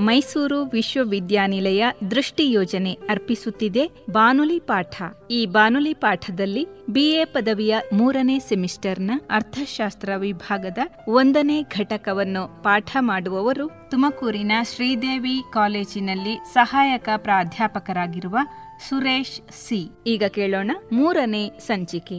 ಮೈಸೂರು ವಿಶ್ವವಿದ್ಯಾನಿಲಯ ದೃಷ್ಟಿ ಯೋಜನೆ ಅರ್ಪಿಸುತ್ತಿದೆ ಬಾನುಲಿ ಪಾಠ ಈ ಬಾನುಲಿ ಪಾಠದಲ್ಲಿ ಬಿಎ ಪದವಿಯ ಮೂರನೇ ಸೆಮಿಸ್ಟರ್ನ ಅರ್ಥಶಾಸ್ತ್ರ ವಿಭಾಗದ ಒಂದನೇ ಘಟಕವನ್ನು ಪಾಠ ಮಾಡುವವರು ತುಮಕೂರಿನ ಶ್ರೀದೇವಿ ಕಾಲೇಜಿನಲ್ಲಿ ಸಹಾಯಕ ಪ್ರಾಧ್ಯಾಪಕರಾಗಿರುವ ಸುರೇಶ್ ಸಿ ಈಗ ಕೇಳೋಣ ಮೂರನೇ ಸಂಚಿಕೆ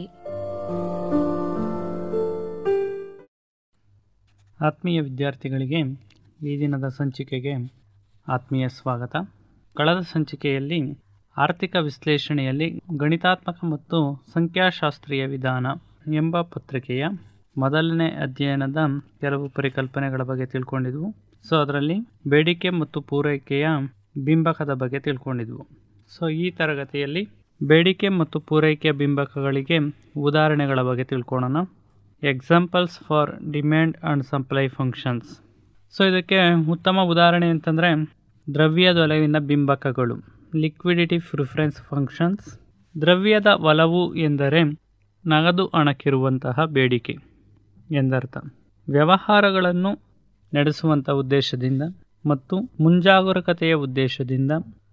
ಆತ್ಮೀಯ ವಿದ್ಯಾರ್ಥಿಗಳಿಗೆ ಈ ದಿನದ ಸಂಚಿಕೆಗೆ ಆತ್ಮೀಯ ಸ್ವಾಗತ ಕಳೆದ ಸಂಚಿಕೆಯಲ್ಲಿ ಆರ್ಥಿಕ ವಿಶ್ಲೇಷಣೆಯಲ್ಲಿ ಗಣಿತಾತ್ಮಕ ಮತ್ತು ಸಂಖ್ಯಾಶಾಸ್ತ್ರೀಯ ವಿಧಾನ ಎಂಬ ಪತ್ರಿಕೆಯ ಮೊದಲನೇ ಅಧ್ಯಯನದ ಕೆಲವು ಪರಿಕಲ್ಪನೆಗಳ ಬಗ್ಗೆ ತಿಳ್ಕೊಂಡಿದ್ವು ಸೊ ಅದರಲ್ಲಿ ಬೇಡಿಕೆ ಮತ್ತು ಪೂರೈಕೆಯ ಬಿಂಬಕದ ಬಗ್ಗೆ ತಿಳ್ಕೊಂಡಿದ್ವು ಸೊ ಈ ತರಗತಿಯಲ್ಲಿ ಬೇಡಿಕೆ ಮತ್ತು ಪೂರೈಕೆಯ ಬಿಂಬಕಗಳಿಗೆ ಉದಾಹರಣೆಗಳ ಬಗ್ಗೆ ತಿಳ್ಕೊಳ್ಳೋಣ examples for demand and supply functions so ಇದಕ್ಕೆ ಉತ್ತಮ ಉದಾಹರಣೆ ಅಂತಂದರೆ ದ್ರವ್ಯದ ಒಲವಿನ ಬಿಂಬಕಗಳು ಲಿಕ್ವಿಡಿಟಿ ಪ್ರಿಫರೆನ್ಸ್ ಫಂಕ್ಷನ್ಸ್ ದ್ರವ್ಯದ ಒಲವು ಎಂದರೆ ನಗದು ಹಣಕ್ಕಿರುವಂತಹ ಬೇಡಿಕೆ ಎಂದರ್ಥ ವ್ಯವಹಾರಗಳನ್ನು ನಡೆಸುವಂಥ ಉದ್ದೇಶದಿಂದ ಮತ್ತು ಮುಂಜಾಗರೂಕತೆಯ ಉದ್ದೇಶದಿಂದ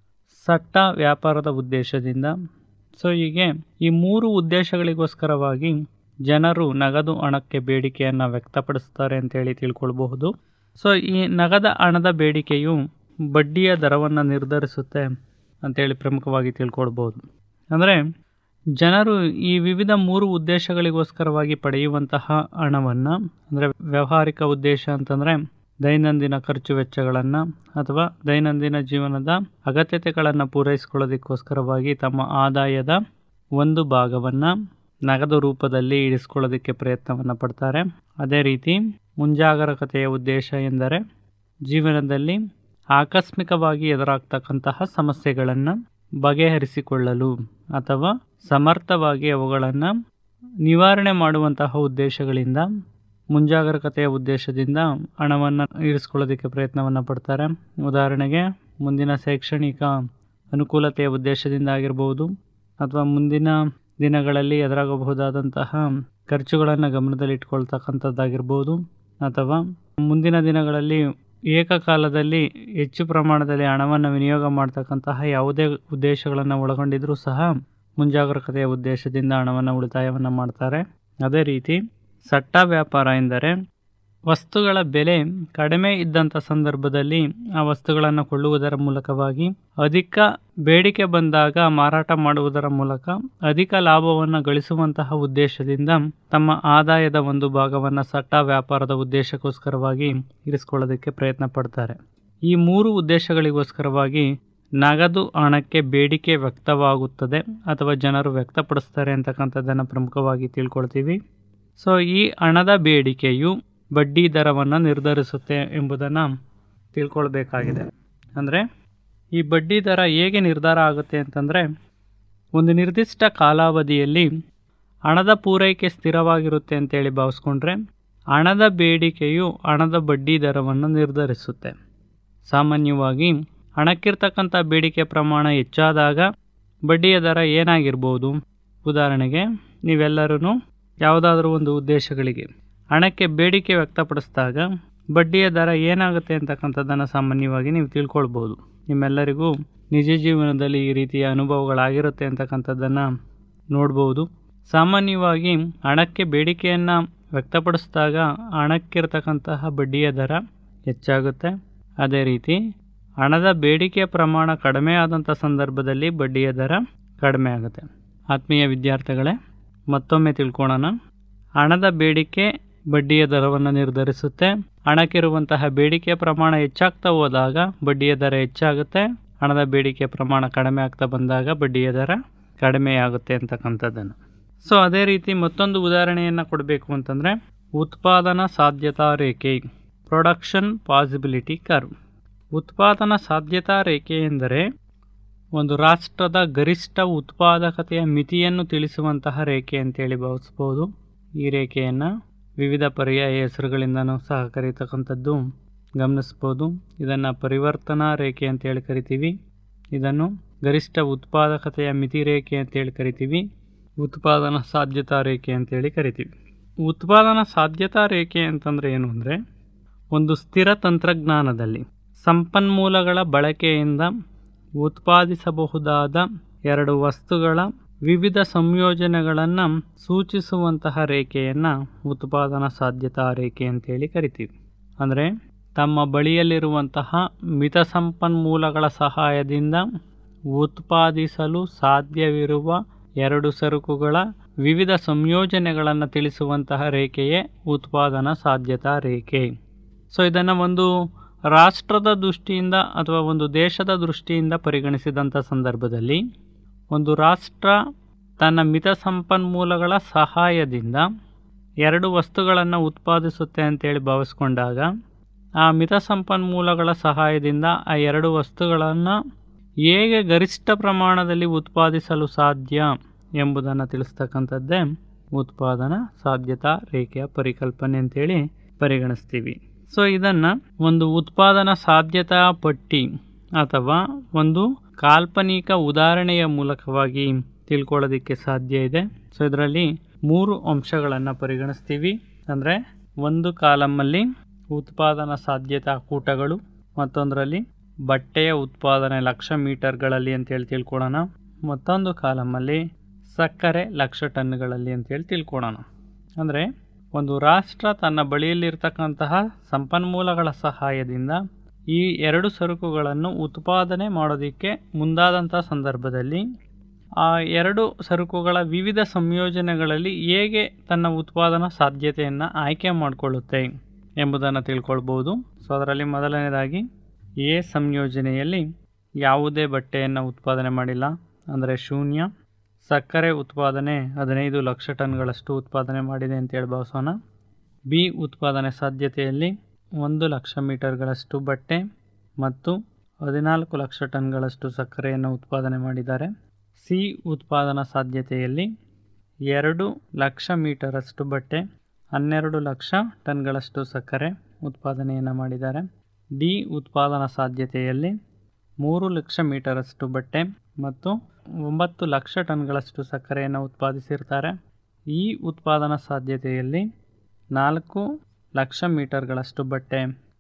ಸಟ್ಟ ವ್ಯಾಪಾರದ ಉದ್ದೇಶದಿಂದ ಸೊ ಹೀಗೆ ಈ ಮೂರು ಉದ್ದೇಶಗಳಿಗೋಸ್ಕರವಾಗಿ ಜನರು ನಗದು ಹಣಕ್ಕೆ ಬೇಡಿಕೆಯನ್ನು ವ್ಯಕ್ತಪಡಿಸ್ತಾರೆ ಅಂತೇಳಿ ತಿಳ್ಕೊಳ್ಬಹುದು ಸೊ ಈ ನಗದ ಹಣದ ಬೇಡಿಕೆಯು ಬಡ್ಡಿಯ ದರವನ್ನು ನಿರ್ಧರಿಸುತ್ತೆ ಅಂತೇಳಿ ಪ್ರಮುಖವಾಗಿ ತಿಳ್ಕೊಳ್ಬೋದು ಅಂದರೆ ಜನರು ಈ ವಿವಿಧ ಮೂರು ಉದ್ದೇಶಗಳಿಗೋಸ್ಕರವಾಗಿ ಪಡೆಯುವಂತಹ ಹಣವನ್ನು ಅಂದರೆ ವ್ಯಾವಹಾರಿಕ ಉದ್ದೇಶ ಅಂತಂದರೆ ದೈನಂದಿನ ಖರ್ಚು ವೆಚ್ಚಗಳನ್ನು ಅಥವಾ ದೈನಂದಿನ ಜೀವನದ ಅಗತ್ಯತೆಗಳನ್ನು ಪೂರೈಸಿಕೊಳ್ಳೋದಕ್ಕೋಸ್ಕರವಾಗಿ ತಮ್ಮ ಆದಾಯದ ಒಂದು ಭಾಗವನ್ನು ನಗದು ರೂಪದಲ್ಲಿ ಇರಿಸ್ಕೊಳ್ಳೋದಕ್ಕೆ ಪ್ರಯತ್ನವನ್ನು ಪಡ್ತಾರೆ ಅದೇ ರೀತಿ ಮುಂಜಾಗರೂಕತೆಯ ಉದ್ದೇಶ ಎಂದರೆ ಜೀವನದಲ್ಲಿ ಆಕಸ್ಮಿಕವಾಗಿ ಎದುರಾಗ್ತಕ್ಕಂತಹ ಸಮಸ್ಯೆಗಳನ್ನು ಬಗೆಹರಿಸಿಕೊಳ್ಳಲು ಅಥವಾ ಸಮರ್ಥವಾಗಿ ಅವುಗಳನ್ನು ನಿವಾರಣೆ ಮಾಡುವಂತಹ ಉದ್ದೇಶಗಳಿಂದ ಮುಂಜಾಗರೂಕತೆಯ ಉದ್ದೇಶದಿಂದ ಹಣವನ್ನು ಇರಿಸ್ಕೊಳ್ಳೋದಕ್ಕೆ ಪ್ರಯತ್ನವನ್ನು ಪಡ್ತಾರೆ ಉದಾಹರಣೆಗೆ ಮುಂದಿನ ಶೈಕ್ಷಣಿಕ ಅನುಕೂಲತೆಯ ಉದ್ದೇಶದಿಂದ ಆಗಿರ್ಬೋದು ಅಥವಾ ಮುಂದಿನ ದಿನಗಳಲ್ಲಿ ಎದುರಾಗಬಹುದಾದಂತಹ ಖರ್ಚುಗಳನ್ನು ಗಮನದಲ್ಲಿಟ್ಕೊಳ್ತಕ್ಕಂಥದ್ದಾಗಿರ್ಬೋದು ಅಥವಾ ಮುಂದಿನ ದಿನಗಳಲ್ಲಿ ಏಕಕಾಲದಲ್ಲಿ ಹೆಚ್ಚು ಪ್ರಮಾಣದಲ್ಲಿ ಹಣವನ್ನು ವಿನಿಯೋಗ ಮಾಡ್ತಕ್ಕಂತಹ ಯಾವುದೇ ಉದ್ದೇಶಗಳನ್ನು ಒಳಗೊಂಡಿದ್ರೂ ಸಹ ಮುಂಜಾಗರೂಕತೆಯ ಉದ್ದೇಶದಿಂದ ಹಣವನ್ನು ಉಳಿತಾಯವನ್ನು ಮಾಡ್ತಾರೆ ಅದೇ ರೀತಿ ಸಟ್ಟ ವ್ಯಾಪಾರ ಎಂದರೆ ವಸ್ತುಗಳ ಬೆಲೆ ಕಡಿಮೆ ಇದ್ದಂಥ ಸಂದರ್ಭದಲ್ಲಿ ಆ ವಸ್ತುಗಳನ್ನು ಕೊಳ್ಳುವುದರ ಮೂಲಕವಾಗಿ ಅಧಿಕ ಬೇಡಿಕೆ ಬಂದಾಗ ಮಾರಾಟ ಮಾಡುವುದರ ಮೂಲಕ ಅಧಿಕ ಲಾಭವನ್ನು ಗಳಿಸುವಂತಹ ಉದ್ದೇಶದಿಂದ ತಮ್ಮ ಆದಾಯದ ಒಂದು ಭಾಗವನ್ನು ಸಟ್ಟ ವ್ಯಾಪಾರದ ಉದ್ದೇಶಕ್ಕೋಸ್ಕರವಾಗಿ ಇರಿಸ್ಕೊಳ್ಳೋದಕ್ಕೆ ಪ್ರಯತ್ನ ಪಡ್ತಾರೆ ಈ ಮೂರು ಉದ್ದೇಶಗಳಿಗೋಸ್ಕರವಾಗಿ ನಗದು ಹಣಕ್ಕೆ ಬೇಡಿಕೆ ವ್ಯಕ್ತವಾಗುತ್ತದೆ ಅಥವಾ ಜನರು ವ್ಯಕ್ತಪಡಿಸ್ತಾರೆ ಅಂತಕ್ಕಂಥದ್ದನ್ನು ಪ್ರಮುಖವಾಗಿ ತಿಳ್ಕೊಳ್ತೀವಿ ಸೊ ಈ ಹಣದ ಬೇಡಿಕೆಯು ಬಡ್ಡಿ ದರವನ್ನು ನಿರ್ಧರಿಸುತ್ತೆ ಎಂಬುದನ್ನು ತಿಳ್ಕೊಳ್ಬೇಕಾಗಿದೆ ಅಂದರೆ ಈ ಬಡ್ಡಿ ದರ ಹೇಗೆ ನಿರ್ಧಾರ ಆಗುತ್ತೆ ಅಂತಂದರೆ ಒಂದು ನಿರ್ದಿಷ್ಟ ಕಾಲಾವಧಿಯಲ್ಲಿ ಹಣದ ಪೂರೈಕೆ ಸ್ಥಿರವಾಗಿರುತ್ತೆ ಅಂತೇಳಿ ಭಾವಿಸ್ಕೊಂಡ್ರೆ ಹಣದ ಬೇಡಿಕೆಯು ಹಣದ ಬಡ್ಡಿ ದರವನ್ನು ನಿರ್ಧರಿಸುತ್ತೆ ಸಾಮಾನ್ಯವಾಗಿ ಹಣಕ್ಕಿರ್ತಕ್ಕಂಥ ಬೇಡಿಕೆ ಪ್ರಮಾಣ ಹೆಚ್ಚಾದಾಗ ಬಡ್ಡಿಯ ದರ ಏನಾಗಿರ್ಬೋದು ಉದಾಹರಣೆಗೆ ನೀವೆಲ್ಲರೂ ಯಾವುದಾದ್ರೂ ಒಂದು ಉದ್ದೇಶಗಳಿಗೆ ಹಣಕ್ಕೆ ಬೇಡಿಕೆ ವ್ಯಕ್ತಪಡಿಸಿದಾಗ ಬಡ್ಡಿಯ ದರ ಏನಾಗುತ್ತೆ ಅಂತಕ್ಕಂಥದ್ದನ್ನು ಸಾಮಾನ್ಯವಾಗಿ ನೀವು ತಿಳ್ಕೊಳ್ಬೋದು ನಿಮ್ಮೆಲ್ಲರಿಗೂ ನಿಜ ಜೀವನದಲ್ಲಿ ಈ ರೀತಿಯ ಅನುಭವಗಳಾಗಿರುತ್ತೆ ಅಂತಕ್ಕಂಥದ್ದನ್ನು ನೋಡ್ಬೋದು ಸಾಮಾನ್ಯವಾಗಿ ಹಣಕ್ಕೆ ಬೇಡಿಕೆಯನ್ನು ವ್ಯಕ್ತಪಡಿಸಿದಾಗ ಹಣಕ್ಕಿರ್ತಕ್ಕಂತಹ ಬಡ್ಡಿಯ ದರ ಹೆಚ್ಚಾಗುತ್ತೆ ಅದೇ ರೀತಿ ಹಣದ ಬೇಡಿಕೆಯ ಪ್ರಮಾಣ ಕಡಿಮೆ ಆದಂಥ ಸಂದರ್ಭದಲ್ಲಿ ಬಡ್ಡಿಯ ದರ ಕಡಿಮೆ ಆಗುತ್ತೆ ಆತ್ಮೀಯ ವಿದ್ಯಾರ್ಥಿಗಳೇ ಮತ್ತೊಮ್ಮೆ ತಿಳ್ಕೊಳ್ಳೋಣ ಹಣದ ಬೇಡಿಕೆ ಬಡ್ಡಿಯ ದರವನ್ನು ನಿರ್ಧರಿಸುತ್ತೆ ಹಣಕ್ಕಿರುವಂತಹ ಬೇಡಿಕೆಯ ಪ್ರಮಾಣ ಹೆಚ್ಚಾಗ್ತಾ ಹೋದಾಗ ಬಡ್ಡಿಯ ದರ ಹೆಚ್ಚಾಗುತ್ತೆ ಹಣದ ಬೇಡಿಕೆ ಪ್ರಮಾಣ ಕಡಿಮೆ ಆಗ್ತಾ ಬಂದಾಗ ಬಡ್ಡಿಯ ದರ ಕಡಿಮೆಯಾಗುತ್ತೆ ಅಂತಕ್ಕಂಥದ್ದನ್ನು ಸೊ ಅದೇ ರೀತಿ ಮತ್ತೊಂದು ಉದಾಹರಣೆಯನ್ನು ಕೊಡಬೇಕು ಅಂತಂದರೆ ಉತ್ಪಾದನಾ ಸಾಧ್ಯತಾ ರೇಖೆ ಪ್ರೊಡಕ್ಷನ್ ಪಾಸಿಬಿಲಿಟಿ ಕರ್ವ್ ಉತ್ಪಾದನಾ ಸಾಧ್ಯತಾ ರೇಖೆ ಎಂದರೆ ಒಂದು ರಾಷ್ಟ್ರದ ಗರಿಷ್ಠ ಉತ್ಪಾದಕತೆಯ ಮಿತಿಯನ್ನು ತಿಳಿಸುವಂತಹ ರೇಖೆ ಅಂತೇಳಿ ಭಾವಿಸ್ಬೋದು ಈ ರೇಖೆಯನ್ನು ವಿವಿಧ ಪರ್ಯಾಯ ಹೆಸರುಗಳಿಂದನೂ ಸಹ ಕರೀತಕ್ಕಂಥದ್ದು ಗಮನಿಸ್ಬೋದು ಇದನ್ನು ಪರಿವರ್ತನಾ ರೇಖೆ ಅಂತೇಳಿ ಕರಿತೀವಿ ಇದನ್ನು ಗರಿಷ್ಠ ಉತ್ಪಾದಕತೆಯ ಮಿತಿ ರೇಖೆ ಅಂತೇಳಿ ಕರಿತೀವಿ ಉತ್ಪಾದನಾ ಸಾಧ್ಯತಾ ರೇಖೆ ಅಂತೇಳಿ ಕರಿತೀವಿ ಉತ್ಪಾದನಾ ಸಾಧ್ಯತಾ ರೇಖೆ ಅಂತಂದರೆ ಏನು ಅಂದರೆ ಒಂದು ಸ್ಥಿರ ತಂತ್ರಜ್ಞಾನದಲ್ಲಿ ಸಂಪನ್ಮೂಲಗಳ ಬಳಕೆಯಿಂದ ಉತ್ಪಾದಿಸಬಹುದಾದ ಎರಡು ವಸ್ತುಗಳ ವಿವಿಧ ಸಂಯೋಜನೆಗಳನ್ನು ಸೂಚಿಸುವಂತಹ ರೇಖೆಯನ್ನು ಉತ್ಪಾದನಾ ಸಾಧ್ಯತಾ ರೇಖೆ ಅಂತೇಳಿ ಕರಿತೀವಿ ಅಂದರೆ ತಮ್ಮ ಬಳಿಯಲ್ಲಿರುವಂತಹ ಮಿತ ಸಂಪನ್ಮೂಲಗಳ ಸಹಾಯದಿಂದ ಉತ್ಪಾದಿಸಲು ಸಾಧ್ಯವಿರುವ ಎರಡು ಸರಕುಗಳ ವಿವಿಧ ಸಂಯೋಜನೆಗಳನ್ನು ತಿಳಿಸುವಂತಹ ರೇಖೆಯೇ ಉತ್ಪಾದನಾ ಸಾಧ್ಯತಾ ರೇಖೆ ಸೊ ಇದನ್ನು ಒಂದು ರಾಷ್ಟ್ರದ ದೃಷ್ಟಿಯಿಂದ ಅಥವಾ ಒಂದು ದೇಶದ ದೃಷ್ಟಿಯಿಂದ ಪರಿಗಣಿಸಿದಂಥ ಸಂದರ್ಭದಲ್ಲಿ ಒಂದು ರಾಷ್ಟ್ರ ತನ್ನ ಮಿತ ಸಂಪನ್ಮೂಲಗಳ ಸಹಾಯದಿಂದ ಎರಡು ವಸ್ತುಗಳನ್ನು ಉತ್ಪಾದಿಸುತ್ತೆ ಅಂತೇಳಿ ಭಾವಿಸ್ಕೊಂಡಾಗ ಆ ಮಿತ ಸಂಪನ್ಮೂಲಗಳ ಸಹಾಯದಿಂದ ಆ ಎರಡು ವಸ್ತುಗಳನ್ನು ಹೇಗೆ ಗರಿಷ್ಠ ಪ್ರಮಾಣದಲ್ಲಿ ಉತ್ಪಾದಿಸಲು ಸಾಧ್ಯ ಎಂಬುದನ್ನು ತಿಳಿಸ್ತಕ್ಕಂಥದ್ದೇ ಉತ್ಪಾದನಾ ಸಾಧ್ಯತಾ ರೇಖೆಯ ಪರಿಕಲ್ಪನೆ ಅಂತೇಳಿ ಪರಿಗಣಿಸ್ತೀವಿ ಸೊ ಇದನ್ನು ಒಂದು ಉತ್ಪಾದನಾ ಸಾಧ್ಯತಾ ಪಟ್ಟಿ ಅಥವಾ ಒಂದು ಕಾಲ್ಪನಿಕ ಉದಾಹರಣೆಯ ಮೂಲಕವಾಗಿ ತಿಳ್ಕೊಳ್ಳೋದಕ್ಕೆ ಸಾಧ್ಯ ಇದೆ ಸೊ ಇದರಲ್ಲಿ ಮೂರು ಅಂಶಗಳನ್ನು ಪರಿಗಣಿಸ್ತೀವಿ ಅಂದರೆ ಒಂದು ಕಾಲಮಲ್ಲಿ ಉತ್ಪಾದನಾ ಸಾಧ್ಯತಾ ಕೂಟಗಳು ಮತ್ತೊಂದರಲ್ಲಿ ಬಟ್ಟೆಯ ಉತ್ಪಾದನೆ ಲಕ್ಷ ಮೀಟರ್ಗಳಲ್ಲಿ ಅಂತೇಳಿ ತಿಳ್ಕೊಳ್ಳೋಣ ಮತ್ತೊಂದು ಕಾಲಮಲ್ಲಿ ಸಕ್ಕರೆ ಲಕ್ಷ ಟನ್ಗಳಲ್ಲಿ ಅಂತೇಳಿ ತಿಳ್ಕೊಳ್ಳೋಣ ಅಂದರೆ ಒಂದು ರಾಷ್ಟ್ರ ತನ್ನ ಬಳಿಯಲ್ಲಿರ್ತಕ್ಕಂತಹ ಸಂಪನ್ಮೂಲಗಳ ಸಹಾಯದಿಂದ ಈ ಎರಡು ಸರಕುಗಳನ್ನು ಉತ್ಪಾದನೆ ಮಾಡೋದಕ್ಕೆ ಮುಂದಾದಂಥ ಸಂದರ್ಭದಲ್ಲಿ ಆ ಎರಡು ಸರಕುಗಳ ವಿವಿಧ ಸಂಯೋಜನೆಗಳಲ್ಲಿ ಹೇಗೆ ತನ್ನ ಉತ್ಪಾದನಾ ಸಾಧ್ಯತೆಯನ್ನು ಆಯ್ಕೆ ಮಾಡಿಕೊಳ್ಳುತ್ತೆ ಎಂಬುದನ್ನು ತಿಳ್ಕೊಳ್ಬೋದು ಸೊ ಅದರಲ್ಲಿ ಮೊದಲನೇದಾಗಿ ಎ ಸಂಯೋಜನೆಯಲ್ಲಿ ಯಾವುದೇ ಬಟ್ಟೆಯನ್ನು ಉತ್ಪಾದನೆ ಮಾಡಿಲ್ಲ ಅಂದರೆ ಶೂನ್ಯ ಸಕ್ಕರೆ ಉತ್ಪಾದನೆ ಹದಿನೈದು ಲಕ್ಷ ಟನ್ಗಳಷ್ಟು ಉತ್ಪಾದನೆ ಮಾಡಿದೆ ಅಂತೇಳಿ ಭಾವಿಸೋಣ ಬಿ ಉತ್ಪಾದನೆ ಸಾಧ್ಯತೆಯಲ್ಲಿ ಒಂದು ಲಕ್ಷ ಮೀಟರ್ಗಳಷ್ಟು ಬಟ್ಟೆ ಮತ್ತು ಹದಿನಾಲ್ಕು ಲಕ್ಷ ಟನ್ಗಳಷ್ಟು ಸಕ್ಕರೆಯನ್ನು ಉತ್ಪಾದನೆ ಮಾಡಿದ್ದಾರೆ ಸಿ ಉತ್ಪಾದನಾ ಸಾಧ್ಯತೆಯಲ್ಲಿ ಎರಡು ಲಕ್ಷ ಮೀಟರಷ್ಟು ಬಟ್ಟೆ ಹನ್ನೆರಡು ಲಕ್ಷ ಟನ್ಗಳಷ್ಟು ಸಕ್ಕರೆ ಉತ್ಪಾದನೆಯನ್ನು ಮಾಡಿದ್ದಾರೆ ಡಿ ಉತ್ಪಾದನಾ ಸಾಧ್ಯತೆಯಲ್ಲಿ ಮೂರು ಲಕ್ಷ ಮೀಟರಷ್ಟು ಬಟ್ಟೆ ಮತ್ತು ಒಂಬತ್ತು ಲಕ್ಷ ಟನ್ಗಳಷ್ಟು ಸಕ್ಕರೆಯನ್ನು ಉತ್ಪಾದಿಸಿರ್ತಾರೆ ಈ ಉತ್ಪಾದನಾ ಸಾಧ್ಯತೆಯಲ್ಲಿ ನಾಲ್ಕು ಲಕ್ಷ ಮೀಟರ್ಗಳಷ್ಟು ಬಟ್ಟೆ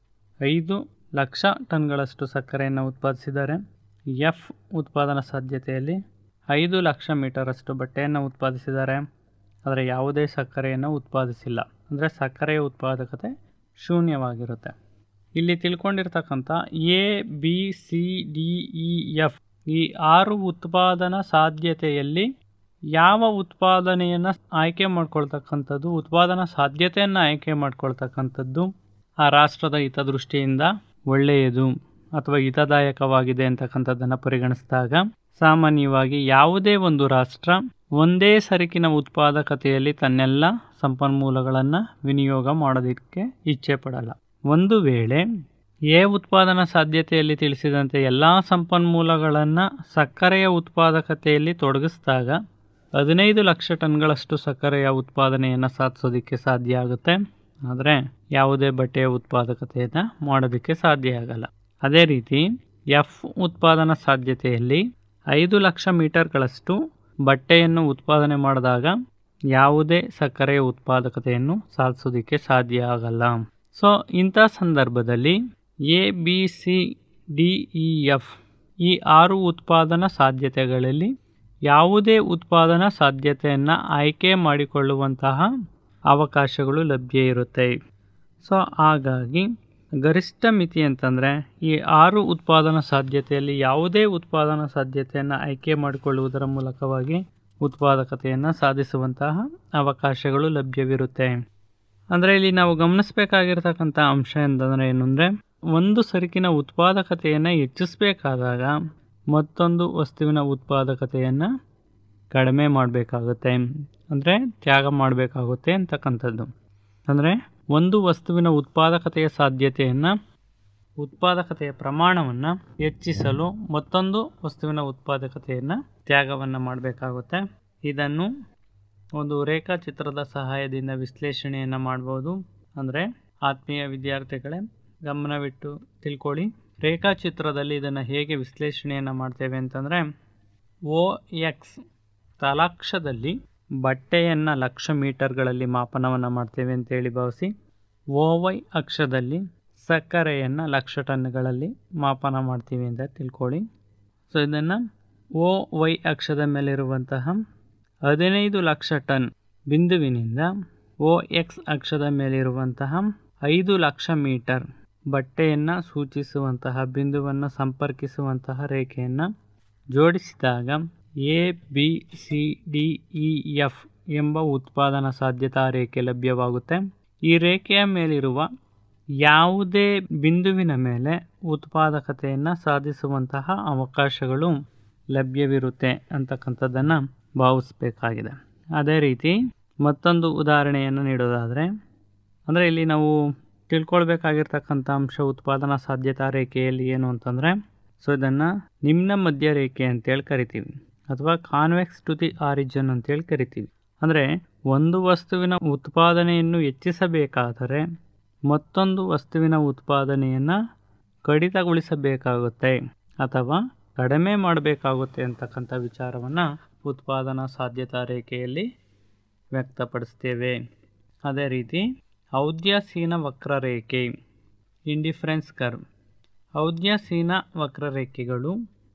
ಐದು ಲಕ್ಷ ಟನ್ಗಳಷ್ಟು ಸಕ್ಕರೆಯನ್ನು ಉತ್ಪಾದಿಸಿದ್ದಾರೆ ಎಫ್ ಉತ್ಪಾದನಾ ಸಾಧ್ಯತೆಯಲ್ಲಿ ಐದು ಲಕ್ಷ ಮೀಟರಷ್ಟು ಬಟ್ಟೆಯನ್ನು ಉತ್ಪಾದಿಸಿದ್ದಾರೆ ಆದರೆ ಯಾವುದೇ ಸಕ್ಕರೆಯನ್ನು ಉತ್ಪಾದಿಸಿಲ್ಲ ಅಂದರೆ ಸಕ್ಕರೆಯ ಉತ್ಪಾದಕತೆ ಶೂನ್ಯವಾಗಿರುತ್ತೆ ಇಲ್ಲಿ ತಿಳ್ಕೊಂಡಿರ್ತಕ್ಕಂಥ A B C D E F ಈ ಆರು ಉತ್ಪಾದನಾ ಸಾಧ್ಯತೆಯಲ್ಲಿ ಯಾವ ಉತ್ಪಾದನೆಯನ್ನು ಆಯ್ಕೆ ಮಾಡ್ಕೊಳ್ತಕ್ಕಂಥದ್ದು ಉತ್ಪಾದನಾ ಸಾಧ್ಯತೆಯನ್ನು ಆಯ್ಕೆ ಮಾಡ್ಕೊಳ್ತಕ್ಕಂಥದ್ದು ಆ ರಾಷ್ಟ್ರದ ಹಿತದೃಷ್ಟಿಯಿಂದ ಒಳ್ಳೆಯದು ಅಥವಾ ಹಿತದಾಯಕವಾಗಿದೆ ಅಂತಕ್ಕಂಥದ್ದನ್ನು ಪರಿಗಣಿಸಿದಾಗ ಸಾಮಾನ್ಯವಾಗಿ ಯಾವುದೇ ಒಂದು ರಾಷ್ಟ್ರ ಒಂದೇ ಸರಕಿನ ಉತ್ಪಾದಕತೆಯಲ್ಲಿ ತನ್ನೆಲ್ಲ ಸಂಪನ್ಮೂಲಗಳನ್ನು ವಿನಿಯೋಗ ಮಾಡೋದಕ್ಕೆ ಇಚ್ಛೆ ಪಡಲ್ಲ ಒಂದು ವೇಳೆ ಎ ಉತ್ಪಾದನಾ ಸಾಧ್ಯತೆಯಲ್ಲಿ ತಿಳಿಸಿದಂತೆ ಎಲ್ಲ ಸಂಪನ್ಮೂಲಗಳನ್ನು ಸಕ್ಕರೆಯ ಉತ್ಪಾದಕತೆಯಲ್ಲಿ ತೊಡಗಿಸಿದಾಗ ಹದಿನೈದು ಲಕ್ಷ ಟನ್ಗಳಷ್ಟು ಸಕ್ಕರೆಯ ಉತ್ಪಾದನೆಯನ್ನು ಸಾಧಿಸೋದಕ್ಕೆ ಸಾಧ್ಯ ಆಗುತ್ತೆ ಆದರೆ ಯಾವುದೇ ಬಟ್ಟೆಯ ಉತ್ಪಾದಕತೆಯನ್ನು ಮಾಡೋದಕ್ಕೆ ಸಾಧ್ಯ ಆಗಲ್ಲ ಅದೇ ರೀತಿ ಎಫ್ ಉತ್ಪಾದನಾ ಸಾಧ್ಯತೆಯಲ್ಲಿ ಐದು ಲಕ್ಷ ಮೀಟರ್ಗಳಷ್ಟು ಬಟ್ಟೆಯನ್ನು ಉತ್ಪಾದನೆ ಮಾಡಿದಾಗ ಯಾವುದೇ ಸಕ್ಕರೆಯ ಉತ್ಪಾದಕತೆಯನ್ನು ಸಾಧಿಸೋದಕ್ಕೆ ಸಾಧ್ಯ ಆಗಲ್ಲ ಸೊ ಇಂಥ ಸಂದರ್ಭದಲ್ಲಿ A B C D E F ಈ ಆರು ಉತ್ಪಾದನಾ ಸಾಧ್ಯತೆಗಳಲ್ಲಿ ಯಾವುದೇ ಉತ್ಪಾದನಾ ಸಾಧ್ಯತೆಯನ್ನು ಆಯ್ಕೆ ಮಾಡಿಕೊಳ್ಳುವಂತಹ ಅವಕಾಶಗಳು ಲಭ್ಯ ಇರುತ್ತೆ ಸೊ ಹಾಗಾಗಿ ಗರಿಷ್ಠ ಮಿತಿ ಅಂತಂದರೆ ಈ ಆರು ಉತ್ಪಾದನಾ ಸಾಧ್ಯತೆಯಲ್ಲಿ ಯಾವುದೇ ಉತ್ಪಾದನಾ ಸಾಧ್ಯತೆಯನ್ನು ಆಯ್ಕೆ ಮಾಡಿಕೊಳ್ಳುವುದರ ಮೂಲಕವಾಗಿ ಉತ್ಪಾದಕತೆಯನ್ನು ಸಾಧಿಸುವಂತಹ ಅವಕಾಶಗಳು ಲಭ್ಯವಿರುತ್ತೆ ಅಂದರೆ ಇಲ್ಲಿ ನಾವು ಗಮನಿಸಬೇಕಾಗಿರ್ತಕ್ಕಂಥ ಅಂಶ ಅಂತಂದರೆ ಏನು ಅಂದರೆ ಒಂದು ಸರಕಿನ ಉತ್ಪಾದಕತೆಯನ್ನು ಹೆಚ್ಚಿಸಬೇಕಾದಾಗ ಮತ್ತೊಂದು ವಸ್ತುವಿನ ಉತ್ಪಾದಕತೆಯನ್ನು ಕಡಿಮೆ ಮಾಡಬೇಕಾಗುತ್ತೆ ಅಂದರೆ ತ್ಯಾಗ ಮಾಡಬೇಕಾಗುತ್ತೆ ಅಂತಕ್ಕಂಥದ್ದು ಅಂದರೆ ಒಂದು ವಸ್ತುವಿನ ಉತ್ಪಾದಕತೆಯ ಸಾಧ್ಯತೆಯನ್ನು ಉತ್ಪಾದಕತೆಯ ಪ್ರಮಾಣವನ್ನು ಹೆಚ್ಚಿಸಲು ಮತ್ತೊಂದು ವಸ್ತುವಿನ ಉತ್ಪಾದಕತೆಯನ್ನು ತ್ಯಾಗವನ್ನು ಮಾಡಬೇಕಾಗುತ್ತೆ ಇದನ್ನು ಒಂದು ರೇಖಾಚಿತ್ರದ ಸಹಾಯದಿಂದ ವಿಶ್ಲೇಷಣೆಯನ್ನು ಮಾಡ್ಬೋದು ಅಂದರೆ ಆತ್ಮೀಯ ವಿದ್ಯಾರ್ಥಿಗಳೇ ಗಮನವಿಟ್ಟು ತಿಳ್ಕೊಳ್ಳಿ ರೇಖಾಚಿತ್ರದಲ್ಲಿ ಇದನ್ನು ಹೇಗೆ ವಿಶ್ಲೇಷಣೆಯನ್ನು ಮಾಡ್ತೇವೆ ಅಂತಂದರೆ ಓ ಎಕ್ಸ್ ತಲಾಕ್ಷದಲ್ಲಿ ಬಟ್ಟೆಯನ್ನು ಲಕ್ಷ ಮೀಟರ್ಗಳಲ್ಲಿ ಮಾಪನವನ್ನು ಮಾಡ್ತೇವೆ ಅಂತೇಳಿ ಭಾವಿಸಿ ಓ ವೈ ಅಕ್ಷದಲ್ಲಿ ಸಕ್ಕರೆಯನ್ನು ಲಕ್ಷ ಟನ್ಗಳಲ್ಲಿ ಮಾಪನ ಮಾಡ್ತೀವಿ ಅಂತ ತಿಳ್ಕೊಳ್ಳಿ ಸೊ ಇದನ್ನು ಓ ವೈ ಅಕ್ಷದ ಮೇಲಿರುವಂತಹ ಹದಿನೈದು ಲಕ್ಷ ಟನ್ ಬಿಂದುವಿನಿಂದ ಓ ಎಕ್ಸ್ ಅಕ್ಷದ ಮೇಲಿರುವಂತಹ ಐದು ಲಕ್ಷ ಮೀಟರ್ ಬಟ್ಟೆಯನ್ನು ಸೂಚಿಸುವಂತಹ ಬಿಂದುವನ್ನು ಸಂಪರ್ಕಿಸುವಂತಹ ರೇಖೆಯನ್ನು ಜೋಡಿಸಿದಾಗ A B C D E F ಎಂಬ ಉತ್ಪಾದನಾ ಸಾಧ್ಯತಾ ರೇಖೆ ಲಭ್ಯವಾಗುತ್ತೆ ಈ ರೇಖೆಯ ಮೇಲಿರುವ ಯಾವುದೇ ಬಿಂದುವಿನ ಮೇಲೆ ಉತ್ಪಾದಕತೆಯನ್ನು ಸಾಧಿಸುವಂತಹ ಅವಕಾಶಗಳು ಲಭ್ಯವಿರುತ್ತೆ ಅಂತಕ್ಕಂಥದ್ದನ್ನು ಭಾವಿಸ್ಬೇಕಾಗಿದೆ ಅದೇ ರೀತಿ ಮತ್ತೊಂದು ಉದಾಹರಣೆಯನ್ನು ನೀಡೋದಾದರೆ ಅಂದರೆ ಇಲ್ಲಿ ನಾವು ತಿಳ್ಕೊಳ್ಬೇಕಾಗಿರ್ತಕ್ಕಂಥ ಅಂಶ ಉತ್ಪಾದನಾ ಸಾಧ್ಯತಾ ರೇಖೆಯಲ್ಲಿ ಏನು ಅಂತಂದರೆ ಸೊ ಇದನ್ನು ನಿಮ್ನ ಮಧ್ಯ ರೇಖೆ ಅಂತೇಳಿ ಕರಿತೀವಿ ಅಥವಾ ಕಾನ್ವೆಕ್ಸ್ ಟು ದಿ ಆರಿಜಿನ್ ಅಂತೇಳಿ ಕರಿತೀವಿ ಅಂದರೆ ಒಂದು ವಸ್ತುವಿನ ಉತ್ಪಾದನೆಯನ್ನು ಹೆಚ್ಚಿಸಬೇಕಾದರೆ ಮತ್ತೊಂದು ವಸ್ತುವಿನ ಉತ್ಪಾದನೆಯನ್ನು ಕಡಿತಗೊಳಿಸಬೇಕಾಗುತ್ತೆ ಅಥವಾ ಕಡಿಮೆ ಮಾಡಬೇಕಾಗುತ್ತೆ ಅಂತಕ್ಕಂಥ ವಿಚಾರವನ್ನು ಉತ್ಪಾದನಾ ಸಾಧ್ಯತಾ ರೇಖೆಯಲ್ಲಿ ವ್ಯಕ್ತಪಡಿಸ್ತೇವೆ ಅದೇ ರೀತಿ ಔದ್ಯಾಸೀನ ವಕ್ರರೇಖೆ ಇಂಡಿಫರೆನ್ಸ್ ಕರ್ವ್ ಔದ್ಯಾಸೀನ ವಕ್ರರೇಖೆಗಳು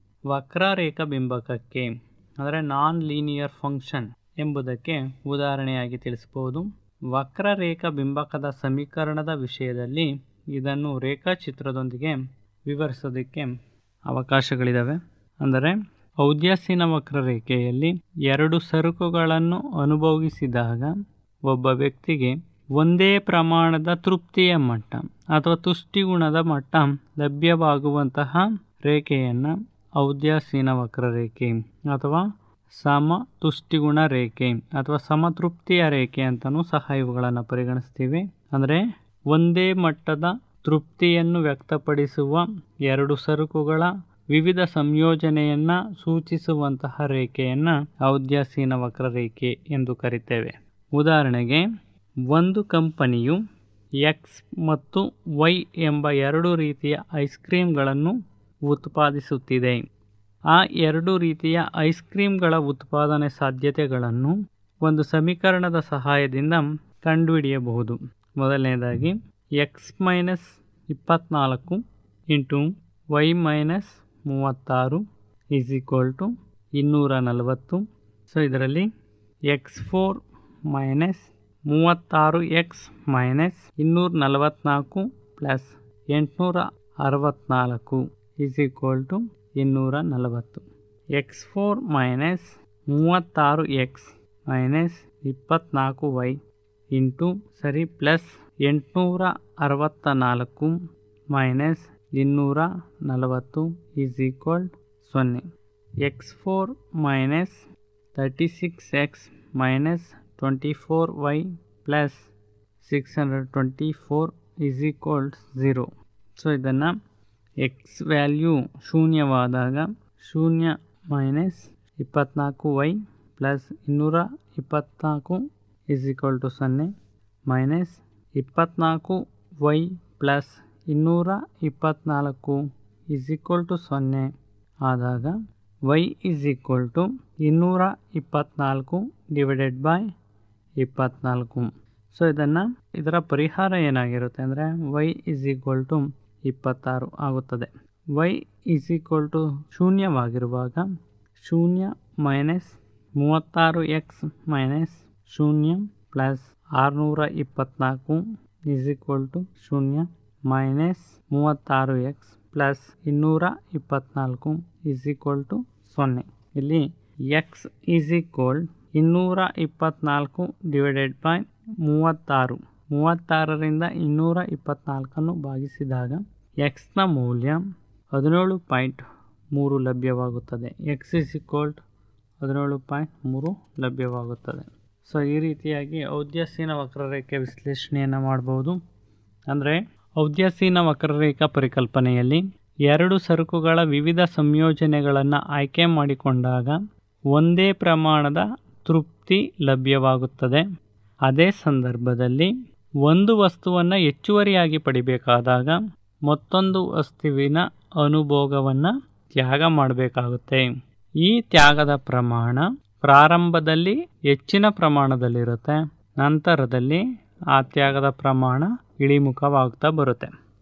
ವಕ್ರರೇಖಾ ಬಿಂಬಕಕ್ಕೆ ಅಂದರೆ ನಾನ್ ಲೀನಿಯರ್ ಫಂಕ್ಷನ್ ಎಂಬುದಕ್ಕೆ ಉದಾಹರಣೆಯಾಗಿ ತಿಳಿಸಬಹುದು ವಕ್ರರೇಖಾ ಬಿಂಬಕದ ಸಮೀಕರಣದ ವಿಷಯದಲ್ಲಿ ಇದನ್ನು ರೇಖಾಚಿತ್ರದೊಂದಿಗೆ ವಿವರಿಸೋದಕ್ಕೆ ಅವಕಾಶಗಳಿದ್ದಾವೆ ಅಂದರೆ ಔದ್ಯಾಸೀನ ವಕ್ರರೇಖೆಯಲ್ಲಿ ಎರಡು ಸರಕುಗಳನ್ನು ಅನುಭವಿಸಿದಾಗ ಒಬ್ಬ ವ್ಯಕ್ತಿಗೆ ಒಂದೇ ಪ್ರಮಾಣದ ತೃಪ್ತಿಯ ಮಟ್ಟ ಅಥವಾ ತುಷ್ಟಿಗುಣದ ಮಟ್ಟ ಲಭ್ಯವಾಗುವಂತಹ ರೇಖೆಯನ್ನು ಔದ್ಯಾಸೀನ ವಕ್ರರೇಖೆ ಅಥವಾ ಸಮ ತುಷ್ಟಿಗುಣ ರೇಖೆ ಅಥವಾ ಸಮತೃಪ್ತಿಯ ರೇಖೆ ಅಂತಲೂ ಸಹ ಇವುಗಳನ್ನು ಪರಿಗಣಿಸ್ತೀವಿ ಅಂದರೆ ಒಂದೇ ಮಟ್ಟದ ತೃಪ್ತಿಯನ್ನು ವ್ಯಕ್ತಪಡಿಸುವ ಎರಡು ಸರಕುಗಳ ವಿವಿಧ ಸಂಯೋಜನೆಯನ್ನು ಸೂಚಿಸುವಂತಹ ರೇಖೆಯನ್ನು ಔದ್ಯಾಸೀನ ವಕ್ರರೇಖೆ ಎಂದು ಕರಿತೇವೆ ಉದಾಹರಣೆಗೆ ಒಂದು ಕಂಪನಿಯು ಎಕ್ಸ್ ಮತ್ತು ವೈ ಎಂಬ ಎರಡು ರೀತಿಯ ಐಸ್ ಕ್ರೀಮ್ಗಳನ್ನು ಉತ್ಪಾದಿಸುತ್ತಿದೆ ಆ ಎರಡು ರೀತಿಯ ಐಸ್ ಕ್ರೀಮ್ಗಳ ಉತ್ಪಾದನೆ ಸಾಧ್ಯತೆಗಳನ್ನು ಒಂದು ಸಮೀಕರಣದ ಸಹಾಯದಿಂದ ಕಂಡುಹಿಡಿಯಬಹುದು ಮೊದಲನೇದಾಗಿ ಎಕ್ಸ್ ಮೈನಸ್ ಇಪ್ಪತ್ನಾಲ್ಕು ಇಂಟು ವೈ ಮೈನಸ್ ಮೂವತ್ತಾರು ಈಸ್ ಈಕ್ವಲ್ ಟು ಇನ್ನೂರ ನಲವತ್ತು ಸೊ ಇದರಲ್ಲಿ ಎಕ್ಸ್ ಫೋರ್ ಮೈನಸ್ ಮೂವತ್ತಾರು ಎಕ್ಸ್ ಮೈನಸ್ ಇನ್ನೂರ ನಲವತ್ತ್ನಾಲ್ಕು ಪ್ಲಸ್ ಎಂಟುನೂರ ಅರವತ್ತ್ನಾಲ್ಕು ಈಸ್ ಈಕ್ವಲ್ ಟು ಇನ್ನೂರ ನಲವತ್ತು ಎಕ್ಸ್ ಫೋರ್ ಮೈನಸ್ ಮೂವತ್ತಾರು ಎಕ್ಸ್ ಮೈನಸ್ ಇಪ್ಪತ್ತ್ನಾಲ್ಕು ವೈ ಇಂಟು ಸರಿ ಪ್ಲಸ್ ಎಂಟುನೂರ ಅರವತ್ತ ನಾಲ್ಕು ಮೈನಸ್ ಇನ್ನೂರ ನಲವತ್ತು ಈಸ್ ಈಕ್ವಲ್ ಸೊನ್ನೆ x four minus thirty six x minus twenty four y plus six hundred twenty four is equals zero so ಇದನ್ನು ಎಕ್ಸ್ ವ್ಯಾಲ್ಯೂ ಶೂನ್ಯವಾದಾಗ ಶೂನ್ಯ ಮೈನಸ್ ಇಪ್ಪತ್ನಾಲ್ಕು ವೈ ಪ್ಲಸ್ ಇನ್ನೂರ ಇಪ್ಪತ್ನಾಲ್ಕು ಈಸ್ ಈಕ್ವಲ್ ಟು ಸೊನ್ನೆ ಮೈನಸ್ ಇಪ್ಪತ್ನಾಲ್ಕು ವೈ ಪ್ಲಸ್ ಇನ್ನೂರ ಇಪ್ಪತ್ನಾಲ್ಕು ಈಸ್ ಈಕ್ವಲ್ ಟು ಸೊನ್ನೆ ಆದಾಗ ವೈ ಈಸ್ ಈಕ್ವಲ್ ಟು ಇನ್ನೂರ ಇಪ್ಪತ್ನಾಲ್ಕು ಡಿವೈಡೆಡ್ ಬೈ ಇಪ್ಪತ್ನಾಲ್ಕು ಸೊ ಇದನ್ನು ಇದರ ಪರಿಹಾರ ಏನಾಗಿರುತ್ತೆ ಅಂದರೆ ವೈ ಈಸ್ ಈಕ್ವಲ್ ಟು ಇಪ್ಪತ್ತಾರು ಆಗುತ್ತದೆ ವೈ ಈಸ್ ಈಕ್ವಲ್ ಟು ಶೂನ್ಯವಾಗಿರುವಾಗ ಶೂನ್ಯ ಮೈನಸ್ ಮೂವತ್ತಾರು ಎಕ್ಸ್ ಮೈನಸ್ ಶೂನ್ಯ ಪ್ಲಸ್ ಆರುನೂರ ಇಪ್ಪತ್ನಾಲ್ಕು ಈಸ್ ಈಕ್ವಲ್ ಟು ಶೂನ್ಯ ಮೈನಸ್ ಮೂವತ್ತಾರು ಎಕ್ಸ್ ಪ್ಲಸ್ ಇನ್ನೂರ ಇಪ್ಪತ್ನಾಲ್ಕು ಈಸ್ ಈಕ್ವಲ್ ಟು ಸೊನ್ನೆ ಇಲ್ಲಿ ಎಕ್ಸ್ ಈಸ್ ಈಕ್ವಲ್ ಇನ್ನೂರ ಇಪ್ಪತ್ನಾಲ್ಕು ಡಿವೈಡೆಡ್ ಬೈ ಮೂವತ್ತಾರು ಮೂವತ್ತಾರರಿಂದ ಇನ್ನೂರ ಇಪ್ಪತ್ನಾಲ್ಕನ್ನು ಭಾಗಿಸಿದಾಗ ಎಕ್ಸ್ನ ಮೌಲ್ಯ ಹದಿನೇಳು ಪಾಯಿಂಟ್ ಮೂರು ಲಭ್ಯವಾಗುತ್ತದೆ ಎಕ್ಸ್ ಇಸ್ ಈಕ್ವಲ್ ಹದಿನೇಳು ಪಾಯಿಂಟ್ ಮೂರು ಲಭ್ಯವಾಗುತ್ತದೆ ಸೊ ಈ ರೀತಿಯಾಗಿ ಔದ್ಯಾಸೀನ ವಕ್ರರೇಖೆ ವಿಶ್ಲೇಷಣೆಯನ್ನು ಮಾಡ್ಬೋದು ಅಂದರೆ ಔದ್ಯಾಸೀನ ವಕ್ರರೇಖಾ ಪರಿಕಲ್ಪನೆಯಲ್ಲಿ ಎರಡು ಸರಕುಗಳ ವಿವಿಧ ಸಂಯೋಜನೆಗಳನ್ನು ಆಯ್ಕೆ ಮಾಡಿಕೊಂಡಾಗ ಒಂದೇ ಪ್ರಮಾಣದ ತೃಪ್ತಿ ಲಭ್ಯವಾಗುತ್ತದೆ ಅದೇ ಸಂದರ್ಭದಲ್ಲಿ ಒಂದು ವಸ್ತುವನ್ನು ಹೆಚ್ಚುವರಿಯಾಗಿ ಪಡಿಬೇಕಾದಾಗ ಮತ್ತೊಂದು ವಸ್ತುವಿನ ಅನುಭೋಗವನ್ನು ತ್ಯಾಗ ಮಾಡಬೇಕಾಗುತ್ತೆ ಈ ತ್ಯಾಗದ ಪ್ರಮಾಣ ಪ್ರಾರಂಭದಲ್ಲಿ ಹೆಚ್ಚಿನ ಪ್ರಮಾಣದಲ್ಲಿರುತ್ತೆ ನಂತರದಲ್ಲಿ ಆ ತ್ಯಾಗದ ಪ್ರಮಾಣ ಇಳಿಮುಖವಾಗ್ತಾ ಬರುತ್ತೆ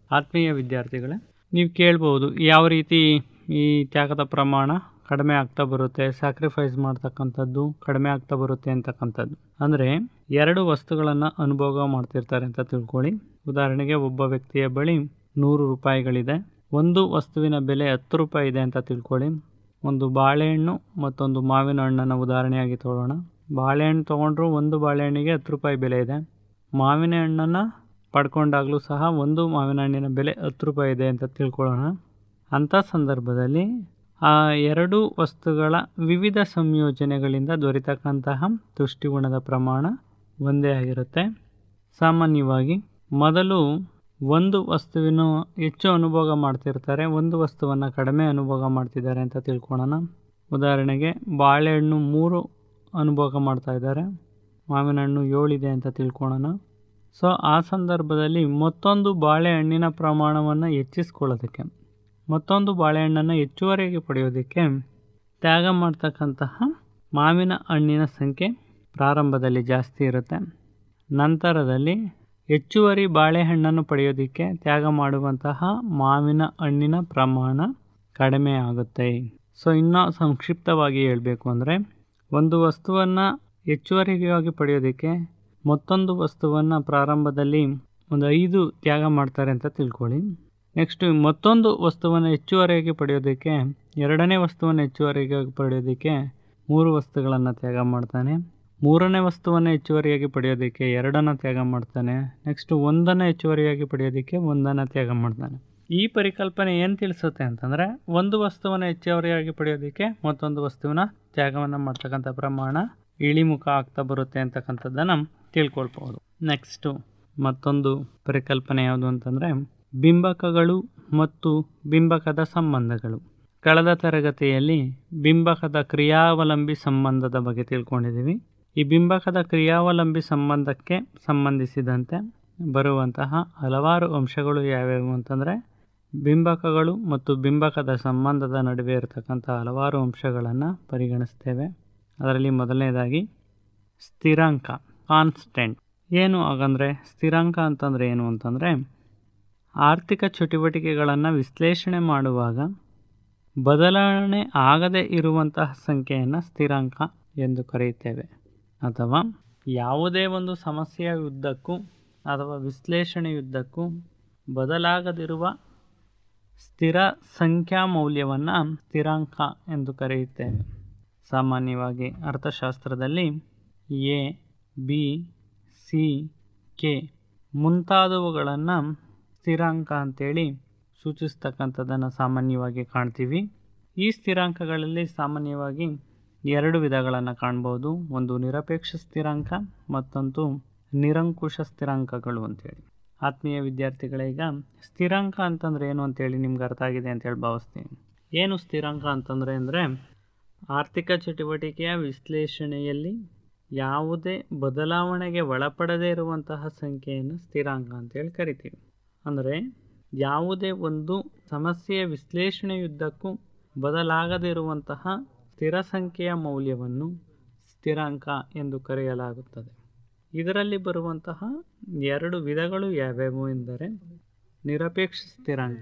ಆತ್ಮೀಯ ವಿದ್ಯಾರ್ಥಿಗಳೇ ನೀವು ಕೇಳ್ಬೋದು ಯಾವ ರೀತಿ ಈ ತ್ಯಾಗದ ಪ್ರಮಾಣ ಕಡಿಮೆ ಆಗ್ತಾ ಬರುತ್ತೆ ಸ್ಯಾಕ್ರಿಫೈಸ್ ಮಾಡ್ತಕ್ಕಂಥದ್ದು ಕಡಿಮೆ ಆಗ್ತಾ ಬರುತ್ತೆ ಅಂತಕ್ಕಂಥದ್ದು ಅಂದರೆ ಎರಡು ವಸ್ತುಗಳನ್ನು ಅನುಭವ ಮಾಡ್ತಿರ್ತಾರೆ ಅಂತ ತಿಳ್ಕೊಳ್ಳಿ ಉದಾಹರಣೆಗೆ ಒಬ್ಬ ವ್ಯಕ್ತಿಯ ಬಳಿ ನೂರು ರೂಪಾಯಿಗಳಿದೆ ಒಂದು ವಸ್ತುವಿನ ಬೆಲೆ ಹತ್ತು ರೂಪಾಯಿ ಇದೆ ಅಂತ ತಿಳ್ಕೊಳ್ಳಿ ಒಂದು ಬಾಳೆಹಣ್ಣು ಮತ್ತೊಂದು ಮಾವಿನ ಹಣ್ಣನ್ನು ಉದಾಹರಣೆಯಾಗಿ ತಗೊಳ್ಳೋಣ ಬಾಳೆಹಣ್ಣು ತೊಗೊಂಡ್ರು ಒಂದು ಬಾಳೆಹಣ್ಣಿಗೆ ಹತ್ತು ರೂಪಾಯಿ ಬೆಲೆ ಇದೆ ಮಾವಿನ ಹಣ್ಣನ್ನು ಪಡ್ಕೊಂಡಾಗಲೂ ಸಹ ಒಂದು ಮಾವಿನ ಹಣ್ಣಿನ ಬೆಲೆ ಹತ್ತು ರೂಪಾಯಿ ಇದೆ ಅಂತ ತಿಳ್ಕೊಳ್ಳೋಣ ಅಂಥ ಸಂದರ್ಭದಲ್ಲಿ ಆ ಎರಡು ವಸ್ತುಗಳ ವಿವಿಧ ಸಂಯೋಜನೆಗಳಿಂದ ದೊರೆತಕ್ಕಂತಹ ತುಷ್ಟಿಗುಣದ ಪ್ರಮಾಣ ಒಂದೇ ಆಗಿರುತ್ತೆ ಸಾಮಾನ್ಯವಾಗಿ ಮೊದಲು ಒಂದು ವಸ್ತುವಿನ ಹೆಚ್ಚು ಅನುಭೋಗ ಮಾಡ್ತಿರ್ತಾರೆ ಒಂದು ವಸ್ತುವನ್ನು ಕಡಿಮೆ ಅನುಭೋಗ ಮಾಡ್ತಿದ್ದಾರೆ ಅಂತ ತಿಳ್ಕೊಳ್ಳೋಣ ಉದಾಹರಣೆಗೆ ಬಾಳೆಹಣ್ಣು ಮೂರು ಅನುಭೋಗ ಮಾಡ್ತಾ ಇದ್ದಾರೆ ಮಾವಿನ ಹಣ್ಣು ಏಳಿದೆ ಅಂತ ತಿಳ್ಕೊಳ್ಳೋಣ ಸೊ ಆ ಸಂದರ್ಭದಲ್ಲಿ ಮತ್ತೊಂದು ಬಾಳೆಹಣ್ಣಿನ ಪ್ರಮಾಣವನ್ನು ಹೆಚ್ಚಿಸ್ಕೊಳ್ಳೋದಕ್ಕೆ ಮತ್ತೊಂದು ಬಾಳೆಹಣ್ಣನ್ನು ಹೆಚ್ಚುವರಿಯಾಗಿ ಪಡೆಯೋದಕ್ಕೆ ತ್ಯಾಗ ಮಾಡ್ತಕ್ಕಂತಹ ಮಾವಿನ ಹಣ್ಣಿನ ಸಂಖ್ಯೆ ಪ್ರಾರಂಭದಲ್ಲಿ ಜಾಸ್ತಿ ಇರುತ್ತೆ ನಂತರದಲ್ಲಿ ಹೆಚ್ಚುವರಿ ಬಾಳೆಹಣ್ಣನ್ನು ಪಡೆಯೋದಕ್ಕೆ ತ್ಯಾಗ ಮಾಡುವಂತಹ ಮಾವಿನ ಹಣ್ಣಿನ ಪ್ರಮಾಣ ಕಡಿಮೆ ಆಗುತ್ತೆ ಸೊ ಇನ್ನೂ ಸಂಕ್ಷಿಪ್ತವಾಗಿ ಹೇಳಬೇಕು ಅಂದರೆ ಒಂದು ವಸ್ತುವನ್ನು ಹೆಚ್ಚುವರಿಯಾಗಿ ಪಡೆಯೋದಕ್ಕೆ ಮತ್ತೊಂದು ವಸ್ತುವನ್ನು ಪ್ರಾರಂಭದಲ್ಲಿ ಒಂದು ಐದು ತ್ಯಾಗ ಮಾಡ್ತಾರೆ ಅಂತ ತಿಳ್ಕೊಳ್ಳಿ ನೆಕ್ಸ್ಟ್ ಮತ್ತೊಂದು ವಸ್ತುವನ್ನು ಹೆಚ್ಚುವರಿಯಾಗಿ ಪಡೆಯೋದಕ್ಕೆ ಎರಡನೇ ವಸ್ತುವನ್ನು ಹೆಚ್ಚುವರಿಯಾಗಿ ಪಡೆಯೋದಕ್ಕೆ ಮೂರು ವಸ್ತುಗಳನ್ನು ತ್ಯಾಗ ಮಾಡ್ತಾನೆ ಮೂರನೇ ವಸ್ತುವನ್ನು ಹೆಚ್ಚುವರಿಯಾಗಿ ಪಡೆಯೋದಕ್ಕೆ ಎರಡನ್ನು ತ್ಯಾಗ ಮಾಡ್ತಾನೆ ನೆಕ್ಸ್ಟ್ ಒಂದನ್ನು ಹೆಚ್ಚುವರಿಯಾಗಿ ಪಡೆಯೋದಕ್ಕೆ ಒಂದನ್ನು ತ್ಯಾಗ ಮಾಡ್ತಾನೆ ಈ ಪರಿಕಲ್ಪನೆ ಏನು ತಿಳಿಸುತ್ತೆ ಅಂತಂದರೆ ಒಂದು ವಸ್ತುವನ್ನು ಹೆಚ್ಚುವರಿಯಾಗಿ ಪಡೆಯೋದಕ್ಕೆ ಮತ್ತೊಂದು ವಸ್ತುವಿನ ತ್ಯಾಗವನ್ನು ಮಾಡ್ತಕ್ಕಂಥ ಪ್ರಮಾಣ ಇಳಿಮುಖ ಆಗ್ತಾ ಬರುತ್ತೆ ಅಂತಕ್ಕಂಥದ್ದನ್ನು ತಿಳ್ಕೊಳ್ಬೋದು ನೆಕ್ಸ್ಟು ಮತ್ತೊಂದು ಪರಿಕಲ್ಪನೆ ಯಾವುದು ಅಂತಂದರೆ ಬಿಂಬಕಗಳು ಮತ್ತು ಬಿಂಬಕದ ಸಂಬಂಧಗಳು ಕಳೆದ ತರಗತಿಯಲ್ಲಿ ಬಿಂಬಕದ ಕ್ರಿಯಾವಲಂಬಿ ಸಂಬಂಧದ ಬಗ್ಗೆ ತಿಳ್ಕೊಂಡಿದ್ದೀವಿ ಈ ಬಿಂಬಕದ ಕ್ರಿಯಾವಲಂಬಿ ಸಂಬಂಧಕ್ಕೆ ಸಂಬಂಧಿಸಿದಂತೆ ಬರುವಂತಹ ಹಲವಾರು ಅಂಶಗಳು ಯಾವ್ಯಾವು ಅಂತಂದರೆ ಬಿಂಬಕಗಳು ಮತ್ತು ಬಿಂಬಕದ ಸಂಬಂಧದ ನಡುವೆ ಇರತಕ್ಕಂಥ ಹಲವಾರು ಅಂಶಗಳನ್ನು ಪರಿಗಣಿಸ್ತೇವೆ ಅದರಲ್ಲಿ ಮೊದಲನೇದಾಗಿ ಸ್ಥಿರಾಂಕ ಕಾನ್ಸ್ಟೆಂಟ್ ಏನು ಹಾಗಂದರೆ ಸ್ಥಿರಾಂಕ ಅಂತಂದರೆ ಏನು ಅಂತಂದರೆ ಆರ್ಥಿಕ ಚಟುವಟಿಕೆಗಳನ್ನು ವಿಶ್ಲೇಷಣೆ ಮಾಡುವಾಗ ಬದಲಾವಣೆ ಆಗದೇ ಇರುವಂತಹ ಸಂಖ್ಯೆಯನ್ನು ಸ್ಥಿರಾಂಕ ಎಂದು ಕರೆಯುತ್ತೇವೆ ಅಥವಾ ಯಾವುದೇ ಒಂದು ಸಮಸ್ಯೆಯ ಉದ್ದಕ್ಕೂ ಅಥವಾ ವಿಶ್ಲೇಷಣೆಯುದ್ದಕ್ಕೂ ಬದಲಾಗದಿರುವ ಸ್ಥಿರ ಸಂಖ್ಯಾ ಮೌಲ್ಯವನ್ನು ಸ್ಥಿರಾಂಕ ಎಂದು ಕರೆಯುತ್ತೇವೆ ಸಾಮಾನ್ಯವಾಗಿ ಅರ್ಥಶಾಸ್ತ್ರದಲ್ಲಿ ಎ ಬಿ ಸಿ ಕೆ ಮುಂತಾದವುಗಳನ್ನು ಸ್ಥಿರಾಂಕ ಅಂತೇಳಿ ಸೂಚಿಸ್ತಕ್ಕಂಥದ್ದನ್ನು ಸಾಮಾನ್ಯವಾಗಿ ಕಾಣ್ತೀವಿ ಈ ಸ್ಥಿರಾಂಕಗಳಲ್ಲಿ ಸಾಮಾನ್ಯವಾಗಿ ಎರಡು ವಿಧಗಳನ್ನು ಕಾಣ್ಬೋದು ಒಂದು ನಿರಪೇಕ್ಷ ಸ್ಥಿರಾಂಕ ಮತ್ತೊಂದು ನಿರಂಕುಶ ಸ್ಥಿರಾಂಕಗಳು ಅಂತೇಳಿ ಆತ್ಮೀಯ ವಿದ್ಯಾರ್ಥಿಗಳೀಗ ಸ್ಥಿರಾಂಕ ಅಂತಂದರೆ ಏನು ಅಂತೇಳಿ ನಿಮ್ಗೆ ಅರ್ಥ ಆಗಿದೆ ಅಂತೇಳಿ ಭಾವಿಸ್ತೀನಿ ಏನು ಸ್ಥಿರಾಂಕ ಅಂತಂದರೆ ಅಂದರೆ ಆರ್ಥಿಕ ಚಟುವಟಿಕೆಯ ವಿಶ್ಲೇಷಣೆಯಲ್ಲಿ ಯಾವುದೇ ಬದಲಾವಣೆಗೆ ಒಳಪಡದೇ ಇರುವಂತಹ ಸಂಖ್ಯೆಯನ್ನು ಸ್ಥಿರಾಂಕ ಅಂತೇಳಿ ಕರಿತೀವಿ ಅಂದರೆ ಯಾವುದೇ ಒಂದು ಸಮಸ್ಯೆಯ ವಿಶ್ಲೇಷಣೆಯುದ್ದಕ್ಕೂ ಬದಲಾಗದಿರುವಂತಹ ಸ್ಥಿರ ಸಂಖ್ಯೆಯ ಮೌಲ್ಯವನ್ನು ಸ್ಥಿರಾಂಕ ಎಂದು ಕರೆಯಲಾಗುತ್ತದೆ ಇದರಲ್ಲಿ ಬರುವಂತಹ ಎರಡು ವಿಧಗಳು ಯಾವ್ಯಾವು ಎಂದರೆ ನಿರಪೇಕ್ಷ ಸ್ಥಿರಾಂಕ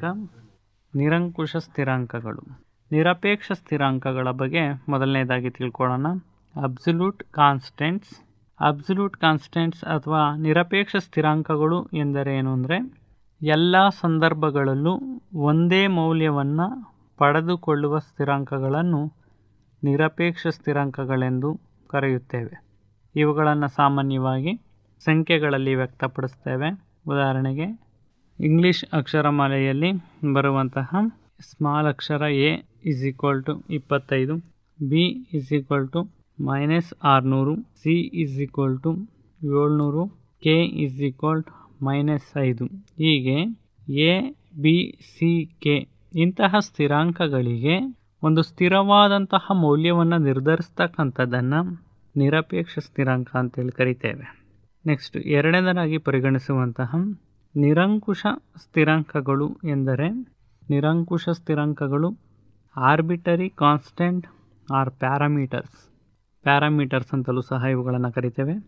ನಿರಂಕುಶ ಸ್ಥಿರಾಂಕಗಳು ನಿರಪೇಕ್ಷ ಸ್ಥಿರಾಂಕಗಳ ಬಗ್ಗೆ ಮೊದಲನೇದಾಗಿ ತಿಳ್ಕೊಳ್ಳೋಣ ಅಬ್ಸಲ್ಯೂಟ್ ಕಾನ್ಸ್ಟೆಂಟ್ಸ್ ಅಬ್ಸಲ್ಯೂಟ್ ಕಾನ್ಸ್ಟೆಂಟ್ಸ್ ಅಥವಾ ನಿರಪೇಕ್ಷ ಸ್ಥಿರಾಂಕಗಳು ಎಂದರೆ ಏನು ಅಂದರೆ ಎಲ್ಲ ಸಂದರ್ಭಗಳಲ್ಲೂ ಒಂದೇ ಮೌಲ್ಯವನ್ನು ಪಡೆದುಕೊಳ್ಳುವ ಸ್ಥಿರಾಂಕಗಳನ್ನು ನಿರಪೇಕ್ಷ ಸ್ಥಿರಾಂಕಗಳೆಂದು ಕರೆಯುತ್ತೇವೆ ಇವುಗಳನ್ನು ಸಾಮಾನ್ಯವಾಗಿ ಸಂಖ್ಯೆಗಳಲ್ಲಿ ವ್ಯಕ್ತಪಡಿಸ್ತೇವೆ ಉದಾಹರಣೆಗೆ ಇಂಗ್ಲಿಷ್ ಅಕ್ಷರಮಾಲೆಯಲ್ಲಿ ಬರುವಂತಹ ಸ್ಮಾಲ್ ಅಕ್ಷರ ಎ ಇಸ್ ಈಕ್ವಲ್ ಟು ಇಪ್ಪತ್ತೈದು b is equal to minus ಆರುನೂರು ಸಿ ಇಸ್ ಈಕ್ವಲ್ ಟು ಏಳ್ನೂರು k is equal to minus ಐದು ಹೀಗೆ ಎ ಬಿ ಸಿ ಕೆ ಇಂತಹ ಸ್ಥಿರಾಂಕಗಳಿಗೆ ಒಂದು ಸ್ಥಿರವಾದಂತಹ ಮೌಲ್ಯವನ್ನು ನಿರ್ಧರಿಸ್ತಕ್ಕಂಥದ್ದನ್ನು ನಿರಪೇಕ್ಷ ಸ್ಥಿರಾಂಕ ಅಂತೇಳಿ ಕರಿತೇವೆ ನೆಕ್ಸ್ಟ್ ಎರಡನೇದಾಗಿ ಪರಿಗಣಿಸುವಂತಹ ನಿರಂಕುಶ ಸ್ಥಿರಾಂಕಗಳು ಎಂದರೆ ನಿರಂಕುಶ ಸ್ಥಿರಾಂಕಗಳು arbitrary constant or parameters parameters ಅಂತಲೂ ಸಹ ಇವುಗಳನ್ನು ಕರಿತೇವೆ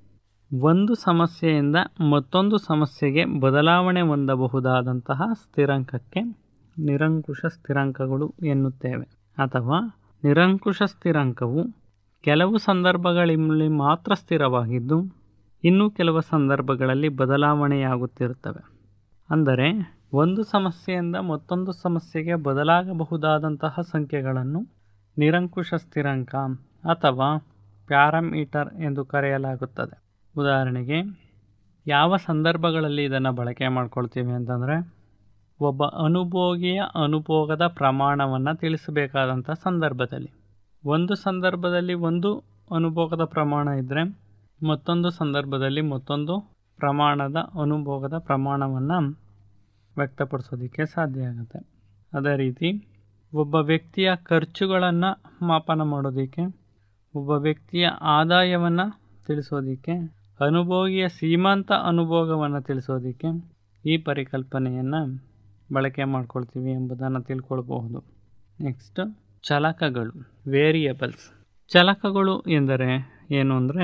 ಒಂದು ಸಮಸ್ಯೆಯಿಂದ ಮತ್ತೊಂದು ಸಮಸ್ಯೆಗೆ ಬದಲಾವಣೆ ಹೊಂದಬಹುದಾದಂತಹ ಸ್ಥಿರಾಂಕಕ್ಕೆ ನಿರಂಕುಶ ಸ್ಥಿರಾಂಕಗಳು ಎನ್ನುತ್ತೇವೆ ಅಥವಾ ನಿರಂಕುಶ ಸ್ಥಿರಾಂಕವು ಕೆಲವು ಸಂದರ್ಭಗಳಲ್ಲಿ ಮಾತ್ರ ಸ್ಥಿರವಾಗಿದ್ದು ಇನ್ನು ಕೆಲವು ಸಂದರ್ಭಗಳಲ್ಲಿ ಬದಲಾವಣೆಯಾಗುತ್ತಿರುತ್ತವೆ ಅಂದರೆ ಒಂದು ಸಮಸ್ಯೆಯಿಂದ ಮತ್ತೊಂದು ಸಮಸ್ಯೆಗೆ ಬದಲಾಗಬಹುದಾದಂತಹ ಸಂಖ್ಯೆಗಳನ್ನು ನಿರಂಕುಶ ಸ್ಥಿರಾಂಕ ಅಥವಾ ಪ್ಯಾರಾಮೀಟರ್ ಎಂದು ಕರೆಯಲಾಗುತ್ತದೆ ಉದಾಹರಣೆಗೆ ಯಾವ ಸಂದರ್ಭಗಳಲ್ಲಿ ಇದನ್ನು ಬಳಕೆ ಮಾಡ್ಕೊಳ್ತೀವಿ ಅಂತಂದರೆ ಒಬ್ಬ ಅನುಭೋಗಿಯ ಅನುಭೋಗದ ಪ್ರಮಾಣವನ್ನು ತಿಳಿಸಬೇಕಾದಂಥ ಸಂದರ್ಭದಲ್ಲಿ ಒಂದು ಸಂದರ್ಭದಲ್ಲಿ ಒಂದು ಅನುಭೋಗದ ಪ್ರಮಾಣ ಇದ್ದರೆ ಮತ್ತೊಂದು ಸಂದರ್ಭದಲ್ಲಿ ಮತ್ತೊಂದು ಪ್ರಮಾಣದ ಅನುಭೋಗದ ಪ್ರಮಾಣವನ್ನು ವ್ಯಕ್ತಪಡಿಸೋದಕ್ಕೆ ಸಾಧ್ಯ ಆಗುತ್ತೆ ಅದೇ ರೀತಿ ಒಬ್ಬ ವ್ಯಕ್ತಿಯ ಖರ್ಚುಗಳನ್ನು ಮಾಪನ ಮಾಡೋದಕ್ಕೆ ಒಬ್ಬ ವ್ಯಕ್ತಿಯ ಆದಾಯವನ್ನು ತಿಳಿಸೋದಕ್ಕೆ ಅನುಭೋಗಿಯ ಸೀಮಾಂತ ಅನುಭೋಗವನ್ನು ತಿಳಿಸೋದಕ್ಕೆ ಈ ಪರಿಕಲ್ಪನೆಯನ್ನು ಬಳಕೆ ಮಾಡ್ಕೊಳ್ತೀವಿ ಎಂಬುದನ್ನು ತಿಳ್ಕೊಳ್ಬಹುದು ನೆಕ್ಸ್ಟ್ ಚಲಕಗಳು ವೇರಿಯಬಲ್ಸ್ ಚಲಕಗಳು ಎಂದರೆ ಏನು ಅಂದರೆ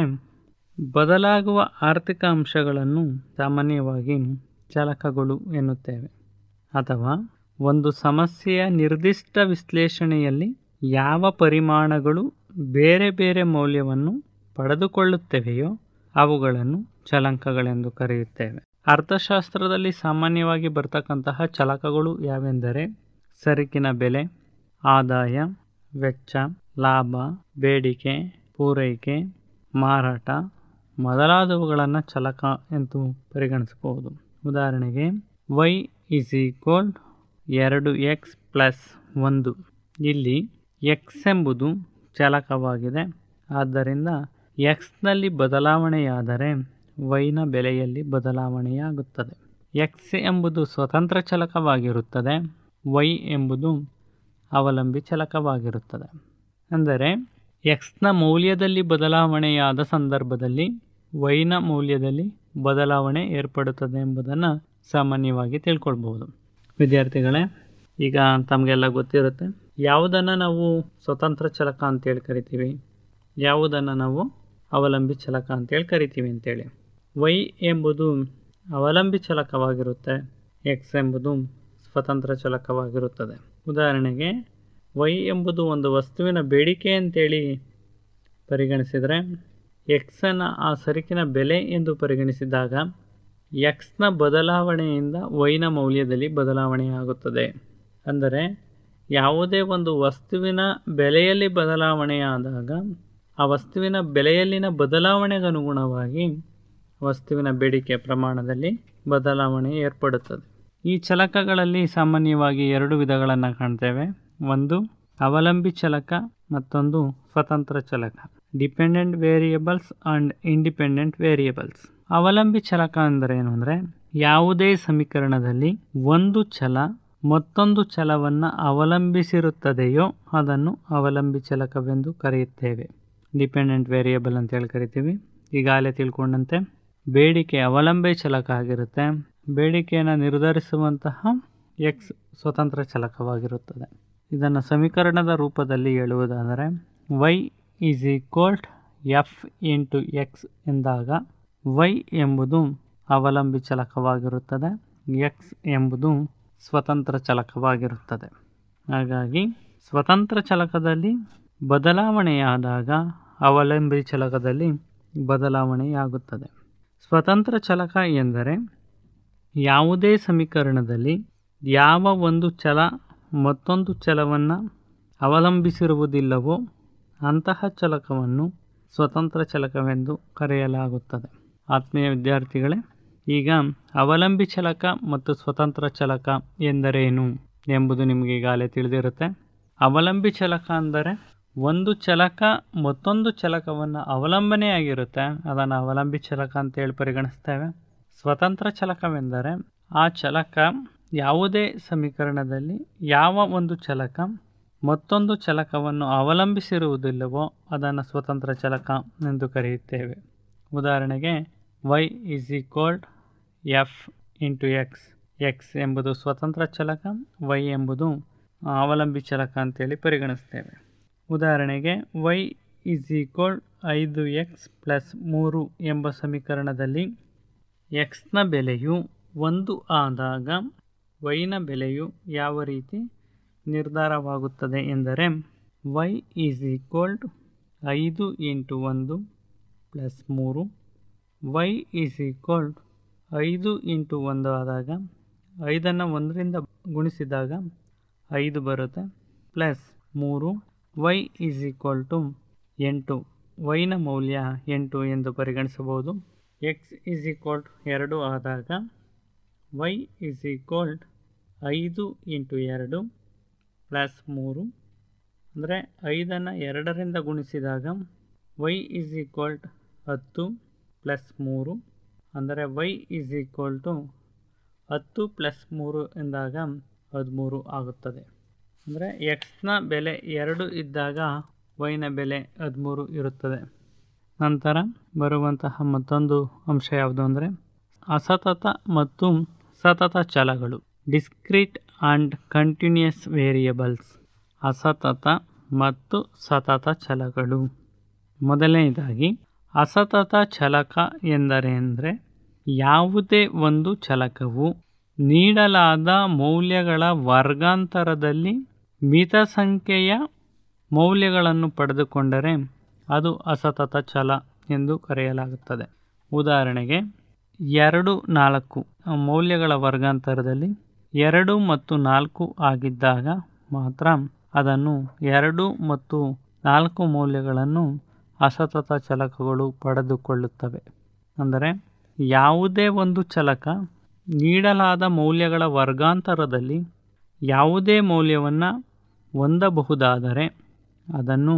ಬದಲಾಗುವ ಆರ್ಥಿಕ ಅಂಶಗಳನ್ನು ಸಾಮಾನ್ಯವಾಗಿ ಚಲಕಗಳು ಎನ್ನುತ್ತೇವೆ ಅಥವಾ ಒಂದು ಸಮಸ್ಯೆಯ ನಿರ್ದಿಷ್ಟ ವಿಶ್ಲೇಷಣೆಯಲ್ಲಿ ಯಾವ ಪರಿಮಾಣಗಳು ಬೇರೆ ಬೇರೆ ಮೌಲ್ಯವನ್ನು ಪಡೆದುಕೊಳ್ಳುತ್ತವೆಯೋ ಅವುಗಳನ್ನು ಚಲಂಕಗಳೆಂದು ಕರೆಯುತ್ತೇವೆ ಅರ್ಥಶಾಸ್ತ್ರದಲ್ಲಿ ಸಾಮಾನ್ಯವಾಗಿ ಬರ್ತಕ್ಕಂತಹ ಚಲಕಗಳು ಯಾವೆಂದರೆ ಸರಕಿನ ಬೆಲೆ ಆದಾಯ ವೆಚ್ಚ ಲಾಭ ಬೇಡಿಕೆ ಪೂರೈಕೆ ಮಾರಾಟ ಮೊದಲಾದವುಗಳನ್ನು ಚಲಕ ಎಂದು ಪರಿಗಣಿಸಬಹುದು ಉದಾಹರಣೆಗೆ ವೈ ಇಸ್ ಈಕ್ವಲ್ ಎರಡು ಎಕ್ಸ್ ಪ್ಲಸ್ ಒಂದು ಇಲ್ಲಿ ಎಕ್ಸ್ ಎಂಬುದು ಚಲಕವಾಗಿದೆ ಆದ್ದರಿಂದ ಎಕ್ಸ್ನಲ್ಲಿ ಬದಲಾವಣೆಯಾದರೆ ವೈನ ಬೆಲೆಯಲ್ಲಿ ಬದಲಾವಣೆಯಾಗುತ್ತದೆ ಎಕ್ಸ್ ಎಂಬುದು ಸ್ವತಂತ್ರ ಚಲಕವಾಗಿರುತ್ತದೆ ವೈ ಎಂಬುದು ಅವಲಂಬಿ ಚಲಕವಾಗಿರುತ್ತದೆ ಅಂದರೆ ಎಕ್ಸ್ನ ಮೌಲ್ಯದಲ್ಲಿ ಬದಲಾವಣೆಯಾದ ಸಂದರ್ಭದಲ್ಲಿ ವೈನ ಮೌಲ್ಯದಲ್ಲಿ ಬದಲಾವಣೆ ಏರ್ಪಡುತ್ತದೆ ಎಂಬುದನ್ನು ಸಾಮಾನ್ಯವಾಗಿ ತಿಳ್ಕೊಳ್ಬಹುದು ವಿದ್ಯಾರ್ಥಿಗಳೇ ಈಗ ತಮಗೆಲ್ಲ ಗೊತ್ತಿರುತ್ತೆ ಯಾವುದನ್ನು ನಾವು ಸ್ವತಂತ್ರ ಚಲಕ ಅಂತೇಳಿ ಕರಿತೀವಿ ಯಾವುದನ್ನು ನಾವು ಅವಲಂಬಿ ಚಲಕ ಅಂತೇಳಿ ಕರಿತೀವಿ ಅಂತೇಳಿ ವೈ ಎಂಬುದು ಅವಲಂಬಿ ಚಲಕವಾಗಿರುತ್ತೆ ಎಕ್ಸ್ ಎಂಬುದು ಸ್ವತಂತ್ರ ಚಲಕವಾಗಿರುತ್ತದೆ ಉದಾಹರಣೆಗೆ ವೈ ಎಂಬುದು ಒಂದು ವಸ್ತುವಿನ ಬೇಡಿಕೆ ಅಂತೇಳಿ ಪರಿಗಣಿಸಿದರೆ ಎಕ್ಸನ್ನು ಆ ಸರಕಿನ ಬೆಲೆ ಎಂದು ಪರಿಗಣಿಸಿದಾಗ ಎಕ್ಸ್ನ ಬದಲಾವಣೆಯಿಂದ ವೈನ ಮೌಲ್ಯದಲ್ಲಿ ಬದಲಾವಣೆಯಾಗುತ್ತದೆ ಅಂದರೆ ಯಾವುದೇ ಒಂದು ವಸ್ತುವಿನ ಬೆಲೆಯಲ್ಲಿ ಬದಲಾವಣೆಯಾದಾಗ ಆ ವಸ್ತುವಿನ ಬೆಲೆಯಲ್ಲಿನ ಬದಲಾವಣೆಗೆ ಅನುಗುಣವಾಗಿ ವಸ್ತುವಿನ ಬೇಡಿಕೆ ಪ್ರಮಾಣದಲ್ಲಿ ಬದಲಾವಣೆ ಏರ್ಪಡುತ್ತದೆ ಈ ಚಲಕಗಳಲ್ಲಿ ಸಾಮಾನ್ಯವಾಗಿ ಎರಡು ವಿಧಗಳನ್ನು ಕಾಣ್ತೇವೆ ಒಂದು ಅವಲಂಬಿ ಚಲಕ ಮತ್ತೊಂದು ಸ್ವತಂತ್ರ ಚಲಕ dependent variables and independent variables ಅವಲಂಬಿ ಚಲಕ ಅಂದರೆ ಏನು ಅಂದರೆ ಯಾವುದೇ ಸಮೀಕರಣದಲ್ಲಿ ಒಂದು ಚಲ ಮತ್ತೊಂದು ಚಲವನ್ನು ಅವಲಂಬಿಸಿರುತ್ತದೆಯೋ ಅದನ್ನು ಅವಲಂಬಿ ಚಲಕವೆಂದು ಕರೆಯುತ್ತೇವೆ ಡಿಪೆಂಡೆಂಟ್ ವೇರಿಯಬಲ್ ಅಂತೇಳಿ ಕರಿತೀವಿ ಈಗಾಗಲೇ ತಿಳ್ಕೊಂಡಂತೆ ಬೇಡಿಕೆ ಅವಲಂಬಿ ಚಲಕ ಆಗಿರುತ್ತೆ ಬೇಡಿಕೆಯನ್ನು ನಿರ್ಧರಿಸುವಂತಹ ಎಕ್ಸ್ ಸ್ವತಂತ್ರ ಚಲಕವಾಗಿರುತ್ತದೆ ಇದನ್ನು ಸಮೀಕರಣದ ರೂಪದಲ್ಲಿ ಹೇಳುವುದಾದರೆ y is equal to f into x ಎಂದಾಗ ವೈ ಎಂಬುದು ಅವಲಂಬಿ ಚಲಕವಾಗಿರುತ್ತದೆ ಎಕ್ಸ್ ಎಂಬುದು ಸ್ವತಂತ್ರ ಚಲಕವಾಗಿರುತ್ತದೆ ಹಾಗಾಗಿ ಸ್ವತಂತ್ರ ಚಲಕದಲ್ಲಿ ಬದಲಾವಣೆಯಾದಾಗ ಅವಲಂಬಿ ಚಲಕದಲ್ಲಿ ಬದಲಾವಣೆಯಾಗುತ್ತದೆ ಸ್ವತಂತ್ರ ಚಲಕ ಎಂದರೆ ಯಾವುದೇ ಸಮೀಕರಣದಲ್ಲಿ ಯಾವ ಒಂದು ಚಲ ಮತ್ತೊಂದು ಚಲವನ್ನು ಅವಲಂಬಿಸಿರುವುದಿಲ್ಲವೋ ಅಂತಹ ಚಲಕವನ್ನು ಸ್ವತಂತ್ರ ಚಲಕವೆಂದು ಕರೆಯಲಾಗುತ್ತದೆ ಆತ್ಮೀಯ ವಿದ್ಯಾರ್ಥಿಗಳೇ ಈಗ ಅವಲಂಬಿ ಚಲಕ ಮತ್ತು ಸ್ವತಂತ್ರ ಚಲಕ ಎಂದರೇನು ಎಂಬುದು ನಿಮಗೆ ಈಗಾಗಲೇ ತಿಳಿದಿರುತ್ತೆ ಅವಲಂಬಿ ಚಲಕ ಅಂದರೆ ಒಂದು ಚಲಕ ಮತ್ತೊಂದು ಚಲಕವನ್ನು ಅವಲಂಬನೆಯಾಗಿರುತ್ತೆ ಅದನ್ನು ಅವಲಂಬಿ ಚಲಕ ಅಂತೇಳಿ ಪರಿಗಣಿಸ್ತೇವೆ ಸ್ವತಂತ್ರ ಚಲಕವೆಂದರೆ ಆ ಚಲಕ ಯಾವುದೇ ಸಮೀಕರಣದಲ್ಲಿ ಯಾವ ಒಂದು ಚಲಕ ಮತ್ತೊಂದು ಚಲಕವನ್ನು ಅವಲಂಬಿಸಿರುವುದಿಲ್ಲವೋ ಅದನ್ನು ಸ್ವತಂತ್ರ ಚಲಕ ಎಂದು ಕರೆಯುತ್ತೇವೆ ಉದಾಹರಣೆಗೆ y is equal to f into x x ಎಂಬುದು ಸ್ವತಂತ್ರ ಚಲಕ ವೈ ಎಂಬುದು ಅವಲಂಬಿ ಚಲಕ ಅಂತೇಳಿ ಪರಿಗಣಿಸ್ತೇವೆ ಉದಾಹರಣೆಗೆ ವೈ ಇಸ್ ಈಕ್ವಲ್ ಐದು ಎಕ್ಸ್ ಪ್ಲಸ್ ಮೂರು ಎಂಬ ಸಮೀಕರಣದಲ್ಲಿ ಎಕ್ಸ್ನ ಬೆಲೆಯು ಒಂದು ಆದಾಗ ವೈನ ಬೆಲೆಯು ಯಾವ ರೀತಿ ನಿರ್ಧಾರವಾಗುತ್ತದೆ ಎಂದರೆ ವೈ ಈಸ್ ಈಕ್ವಲ್ ಐದು ಇಂಟು ಒಂದು ಪ್ಲಸ್ ಮೂರು ವೈ ಈಸ್ ಈಕ್ವಲ್ ಐದು ಇಂಟು ಒಂದು ಆದಾಗ ಐದನ್ನು ಒಂದರಿಂದ ಗುಣಿಸಿದಾಗ ಐದು ಬರುತ್ತೆ ಪ್ಲಸ್ ಮೂರು ವೈ ಈಸ್ ಈಕ್ವಲ್ ಟು ಎಂಟು ವೈನ ಮೌಲ್ಯ ಎಂಟು ಎಂದು ಪರಿಗಣಿಸಬಹುದು ಎಕ್ಸ್ ಈಸ್ ಈಕ್ವಲ್ ಎರಡು ಆದಾಗ ವೈ ಈಸ್ ಈಕ್ವಲ್ ಐದು ಇಂಟು ಎರಡು ಪ್ಲಸ್ ಮೂರು ಅಂದರೆ ಐದನ್ನು ಎರಡರಿಂದ ಗುಣಿಸಿದಾಗ ವೈ ಈಸ್ ಈಕ್ವಲ್ ಹತ್ತು ಪ್ಲಸ್ ಮೂರು ಅಂದರೆ ವೈ ಈಸ್ ಈಕ್ವಲ್ ಟು ಹತ್ತು ಪ್ಲಸ್ ಮೂರು ಎಂದಾಗ ಹದಿಮೂರು ಆಗುತ್ತದೆ ಅಂದರೆ ಎಕ್ಸ್ನ ಬೆಲೆ ಎರಡು ಇದ್ದಾಗ ವೈನ ಬೆಲೆ ಹದಿಮೂರು ಇರುತ್ತದೆ ನಂತರ ಬರುವಂತಹ ಮತ್ತೊಂದು ಅಂಶ ಯಾವುದು ಅಂದರೆ ಅಸತತ ಮತ್ತು ಸತತ ಚಲಗಳು ಡಿಸ್ಕ್ರೀಟ್ ಆ್ಯಂಡ್ ಕಂಟಿನ್ಯೂಯಸ್ ವೇರಿಯಬಲ್ಸ್ ಅಸತತ ಮತ್ತು ಸತತ ಚಲಗಳು ಮೊದಲನೇದಾಗಿ ಅಸತತ ಚಲಕ ಎಂದರೆ ಅಂದರೆ ಯಾವುದೇ ಒಂದು ಚಲಕವು ನೀಡಲಾದ ಮೌಲ್ಯಗಳ ವರ್ಗಾಂತರದಲ್ಲಿ ಮಿತ ಸಂಖ್ಯೆಯ ಮೌಲ್ಯಗಳನ್ನು ಪಡೆದುಕೊಂಡರೆ ಅದು ಅಸತತ ಚಲ ಎಂದು ಕರೆಯಲಾಗುತ್ತದೆ ಉದಾಹರಣೆಗೆ ಎರಡು ನಾಲ್ಕು ಮೌಲ್ಯಗಳ ವರ್ಗಾಂತರದಲ್ಲಿ ಎರಡು ಮತ್ತು ನಾಲ್ಕು ಆಗಿದ್ದಾಗ ಮಾತ್ರ ಅದನ್ನು ಎರಡು ಮತ್ತು ನಾಲ್ಕು ಮೌಲ್ಯಗಳನ್ನು ಅಸತತ ಚಲಕಗಳು ಪಡೆದುಕೊಳ್ಳುತ್ತವೆ ಅಂದರೆ ಯಾವುದೇ ಒಂದು ಚಲಕ ನೀಡಲಾದ ಮೌಲ್ಯಗಳ ವರ್ಗಾಂತರದಲ್ಲಿ ಯಾವುದೇ ಮೌಲ್ಯವನ್ನು ಹೊಂದಬಹುದಾದರೆ ಅದನ್ನು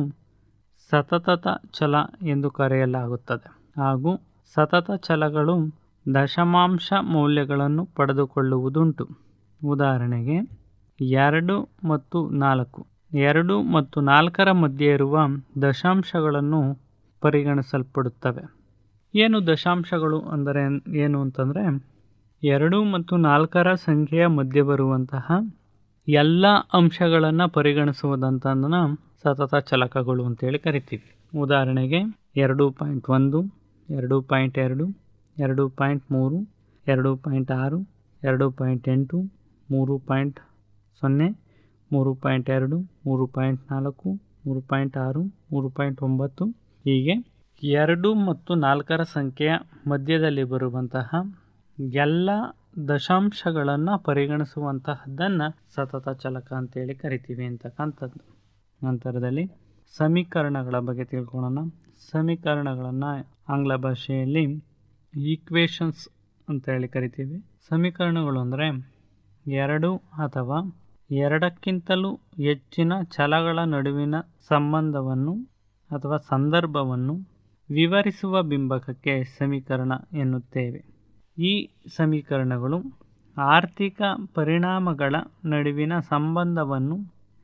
ಸತತ ಚಲ ಎಂದು ಕರೆಯಲಾಗುತ್ತದೆ ಹಾಗೂ ಸತತ ಚಲಗಳು ದಶಮಾಂಶ ಮೌಲ್ಯಗಳನ್ನು ಪಡೆದುಕೊಳ್ಳುವುದುಂಟು ಉದಾಹರಣೆಗೆ ಎರಡು ಮತ್ತು ನಾಲ್ಕು ಎರಡು ಮತ್ತು ನಾಲ್ಕರ ಮಧ್ಯೆ ಇರುವ ದಶಾಂಶಗಳನ್ನು ಪರಿಗಣಿಸಲ್ಪಡುತ್ತವೆ ಏನು ದಶಾಂಶಗಳು ಅಂದರೆ ಏನು ಅಂತಂದರೆ ಎರಡು ಮತ್ತು ನಾಲ್ಕರ ಸಂಖ್ಯೆಯ ಮಧ್ಯೆ ಬರುವಂತಹ ಎಲ್ಲ ಅಂಶಗಳನ್ನು ಪರಿಗಣಿಸುವುದಂತಂದನ ಸತತ ಚಲಕಗಳು ಅಂತೇಳಿ ಕರಿತೀವಿ ಉದಾಹರಣೆಗೆ ಎರಡು ಪಾಯಿಂಟ್ ಒಂದು ಎರಡು ಪಾಯಿಂಟ್ ಎರಡು ಎರಡು ಪಾಯಿಂಟ್ ಮೂರು ಎರಡು ಪಾಯಿಂಟ್ ಆರು ಎರಡು ಪಾಯಿಂಟ್ ಎಂಟು ಮೂರು ಪಾಯಿಂಟ್ ಸೊನ್ನೆ ಮೂರು ಪಾಯಿಂಟ್ ಎರಡು ಮೂರು ಪಾಯಿಂಟ್ ನಾಲ್ಕು ಮೂರು ಪಾಯಿಂಟ್ ಆರು ಮೂರು ಪಾಯಿಂಟ್ ಒಂಬತ್ತು ಹೀಗೆ ಎರಡು ಮತ್ತು ನಾಲ್ಕರ ಸಂಖ್ಯೆಯ ಮಧ್ಯದಲ್ಲಿ ಬರುವಂತಹ ಎಲ್ಲ ದಶಾಂಶಗಳನ್ನು ಪರಿಗಣಿಸುವಂತಹದ್ದನ್ನು ಸತತ ಚಲಕ ಅಂತೇಳಿ ಕರಿತೀವಿ ಅಂತಕ್ಕಂಥದ್ದು ನಂತರದಲ್ಲಿ ಸಮೀಕರಣಗಳ ಬಗ್ಗೆ ತಿಳ್ಕೊಳ್ಳೋಣ ಸಮೀಕರಣಗಳನ್ನು ಆಂಗ್ಲ ಭಾಷೆಯಲ್ಲಿ ಈಕ್ವೇಷನ್ಸ್ ಅಂತೇಳಿ ಕರಿತೀವಿ ಸಮೀಕರಣಗಳು ಅಂದರೆ ಎರಡು ಅಥವಾ ಎರಡಕ್ಕಿಂತಲೂ ಹೆಚ್ಚಿನ ಚಲಗಳ ನಡುವಿನ ಸಂಬಂಧವನ್ನು ಅಥವಾ ಸಂದರ್ಭವನ್ನು ವಿವರಿಸುವ ಬಿಂಬಕಕ್ಕೆ ಸಮೀಕರಣ ಎನ್ನುತ್ತೇವೆ ಈ ಸಮೀಕರಣಗಳು ಆರ್ಥಿಕ ಪರಿಣಾಮಗಳ ನಡುವಿನ ಸಂಬಂಧವನ್ನು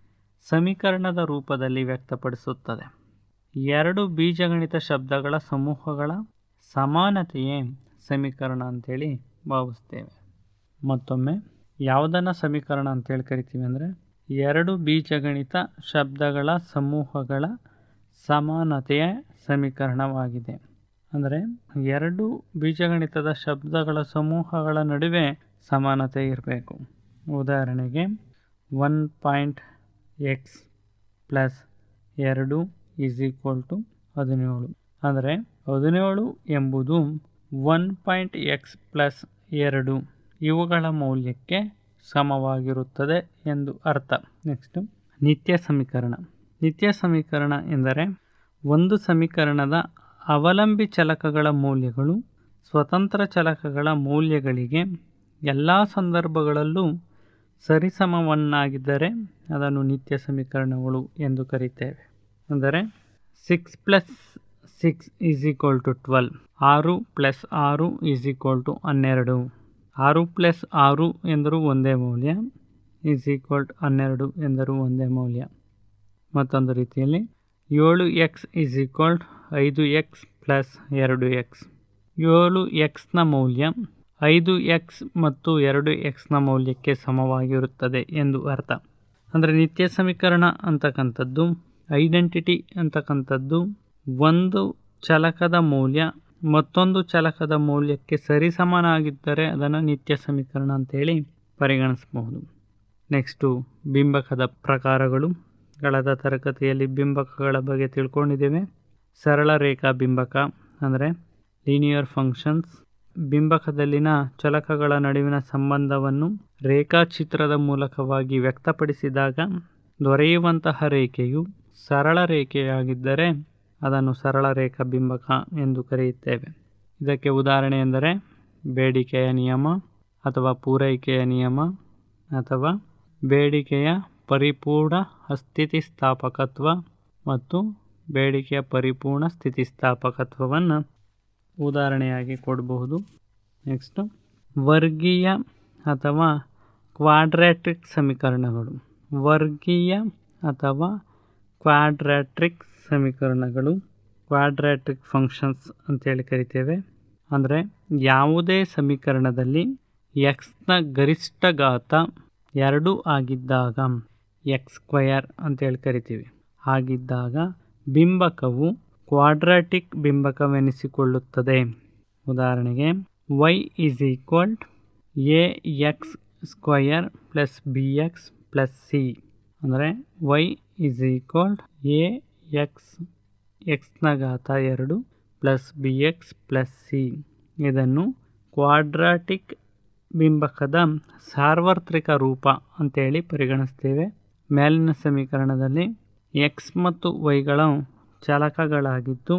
ಸಮೀಕರಣದ ರೂಪದಲ್ಲಿ ವ್ಯಕ್ತಪಡಿಸುತ್ತದೆ ಎರಡು ಬೀಜಗಣಿತ ಶಬ್ದಗಳ ಸಮೂಹಗಳ ಸಮಾನತೆಯೇ ಸಮೀಕರಣ ಅಂತೇಳಿ ಭಾವಿಸ್ತೇವೆ ಮತ್ತೊಮ್ಮೆ ಯಾವುದನ್ನು ಸಮೀಕರಣ ಅಂತೇಳಿ ಕರಿತೀವಿ ಅಂದರೆ ಎರಡು ಬೀಜಗಣಿತ ಶಬ್ದಗಳ ಸಮೂಹಗಳ ಸಮಾನತೆಯ ಸಮೀಕರಣವಾಗಿದೆ ಅಂದರೆ ಎರಡು ಬೀಜಗಣಿತದ ಶಬ್ದಗಳ ಸಮೂಹಗಳ ನಡುವೆ ಸಮಾನತೆ ಇರಬೇಕು ಉದಾಹರಣೆಗೆ ಒನ್ ಪಾಯಿಂಟ್ ಎಕ್ಸ್ ಪ್ಲಸ್ ಎರಡು ಈಸ್ ಈಕ್ವಲ್ ಟು ಹದಿನೇಳು ಅಂದರೆ ಹದಿನೇಳು ಎಂಬುದು ಒನ್ ಪಾಯಿಂಟ್ ಎಕ್ಸ್ ಪ್ಲಸ್ ಎರಡು ಇವುಗಳ ಮೌಲ್ಯಕ್ಕೆ ಸಮವಾಗಿರುತ್ತದೆ ಎಂದು ಅರ್ಥ ನೆಕ್ಸ್ಟು ನಿತ್ಯ ಸಮೀಕರಣ ನಿತ್ಯ ಸಮೀಕರಣ ಎಂದರೆ ಒಂದು ಸಮೀಕರಣದ ಅವಲಂಬಿ ಚಲಕಗಳ ಮೌಲ್ಯಗಳು ಸ್ವತಂತ್ರ ಚಲಕಗಳ ಮೌಲ್ಯಗಳಿಗೆ ಎಲ್ಲ ಸಂದರ್ಭಗಳಲ್ಲೂ ಸರಿಸಮವನ್ನಾಗಿದ್ದರೆ ಅದನ್ನು ನಿತ್ಯ ಸಮೀಕರಣಗಳು ಎಂದು ಕರೀತೇವೆ ಅಂದರೆ six plus six is equal to twelve ಆರು ಪ್ಲಸ್ ಆರು ಈಸ್ ಈಕ್ವಲ್ ಟು ಹನ್ನೆರಡು ಆರು ಪ್ಲಸ್ ಆರು ಎಂದರೂ ಒಂದೇ ಮೌಲ್ಯ ಈಸ್ ಈಕ್ವಲ್ ಟು ಹನ್ನೆರಡು ಎಂದರೂ ಒಂದೇ ಮೌಲ್ಯ ಮತ್ತೊಂದು ರೀತಿಯಲ್ಲಿ ಏಳು ಎಕ್ಸ್ ಈಸ್ ಈಕ್ವಲ್ ಐದು ಎಕ್ಸ್ ಪ್ಲಸ್ ಎರಡು ಎಕ್ಸ್ ಏಳು ಎಕ್ಸ್ನ ಮೌಲ್ಯ ಐದು ಎಕ್ಸ್ ಮತ್ತು ಎರಡು ಎಕ್ಸ್ನ ಮೌಲ್ಯಕ್ಕೆ ಸಮವಾಗಿರುತ್ತದೆ ಎಂದು ಅರ್ಥ ಅಂದರೆ ನಿತ್ಯ ಸಮೀಕರಣ ಅಂತಕ್ಕಂಥದ್ದು ಐಡೆಂಟಿಟಿ ಅಂತಕ್ಕಂಥದ್ದು ಒಂದು ಚಲಕದ ಮೌಲ್ಯ ಮತ್ತೊಂದು ಚಲಕದ ಮೌಲ್ಯಕ್ಕೆ ಸರಿಸಮನಾಗಿದ್ದರೆ ಅದನ್ನು ನಿತ್ಯ ಸಮೀಕರಣ ಅಂತೇಳಿ ಪರಿಗಣಿಸಬಹುದು ನೆಕ್ಸ್ಟು ಬಿಂಬಕದ ಪ್ರಕಾರಗಳು ಕಳೆದ ತರಗತಿಯಲ್ಲಿ ಬಿಂಬಕಗಳ ಬಗ್ಗೆ ತಿಳ್ಕೊಂಡಿದ್ದೇವೆ ಸರಳ ರೇಖಾ ಬಿಂಬಕ ಅಂದರೆ ಲೀನಿಯರ್ ಫಂಕ್ಷನ್ಸ್ ಬಿಂಬಕದಲ್ಲಿನ ಚಲಕಗಳ ನಡುವಿನ ಸಂಬಂಧವನ್ನು ರೇಖಾಚಿತ್ರದ ಮೂಲಕವಾಗಿ ವ್ಯಕ್ತಪಡಿಸಿದಾಗ ದೊರೆಯುವಂತಹ ರೇಖೆಯು ಸರಳ ರೇಖೆಯಾಗಿದ್ದರೆ ಅದನ್ನು ಸರಳ ರೇಖಾ ಬಿಂಬಕ ಎಂದು ಕರೆಯುತ್ತೇವೆ ಇದಕ್ಕೆ ಉದಾಹರಣೆ ಎಂದರೆ ಬೇಡಿಕೆಯ ನಿಯಮ ಅಥವಾ ಪೂರೈಕೆಯ ನಿಯಮ ಅಥವಾ ಬೇಡಿಕೆಯ ಪರಿಪೂರ್ಣ ಸ್ಥಿತಿಸ್ಥಾಪಕತ್ವ ಮತ್ತು ಬೇಡಿಕೆಯ ಪರಿಪೂರ್ಣ ಸ್ಥಿತಿಸ್ಥಾಪಕತ್ವವನ್ನು ಉದಾಹರಣೆಯಾಗಿ ಕೊಡಬಹುದು ನೆಕ್ಸ್ಟು ವರ್ಗೀಯ ಅಥವಾ ಕ್ವಾಡ್ರಾಟ್ರಿಕ್ ಸಮೀಕರಣಗಳು ವರ್ಗೀಯ ಅಥವಾ ಕ್ವಾಡ್ರಾಟ್ರಿಕ್ ಸಮೀಕರಣಗಳು ಕ್ವಾಡ್ರಾಟ್ರಿಕ್ ಫಂಕ್ಷನ್ಸ್ ಅಂತೇಳಿ ಕರಿತೇವೆ ಅಂದರೆ ಯಾವುದೇ ಸಮೀಕರಣದಲ್ಲಿ ಎಕ್ಸ್ನ ಗರಿಷ್ಠ ಘಾತ ಎರಡು ಆಗಿದ್ದಾಗ ಎಕ್ಸ್ ಸ್ಕ್ವಯರ್ ಅಂತೇಳಿ ಕರಿತೀವಿ ಹಾಗಿದ್ದಾಗ ಬಿಂಬಕವು ಕ್ವಾಡ್ರಾಟಿಕ್ ಬಿಂಬಕವೆನಿಸಿಕೊಳ್ಳುತ್ತದೆ ಉದಾಹರಣೆಗೆ y is equal a x square plus b x plus c ಅಂದರೆ y is equal a x ಎಕ್ಸ್ನ ಘಾತ ಎರಡು plus b x plus c ಇದನ್ನು ಕ್ವಾಡ್ರಾಟಿಕ್ ಬಿಂಬಕದ ಸಾರ್ವತ್ರಿಕ ರೂಪ ಅಂತೇಳಿ ಪರಿಗಣಿಸ್ತೇವೆ ಮೇಲಿನ ಸಮೀಕರಣದಲ್ಲಿ ಎಕ್ಸ್ ಮತ್ತು ವೈಗಳ ಚಾಲಕಗಳಾಗಿದ್ದು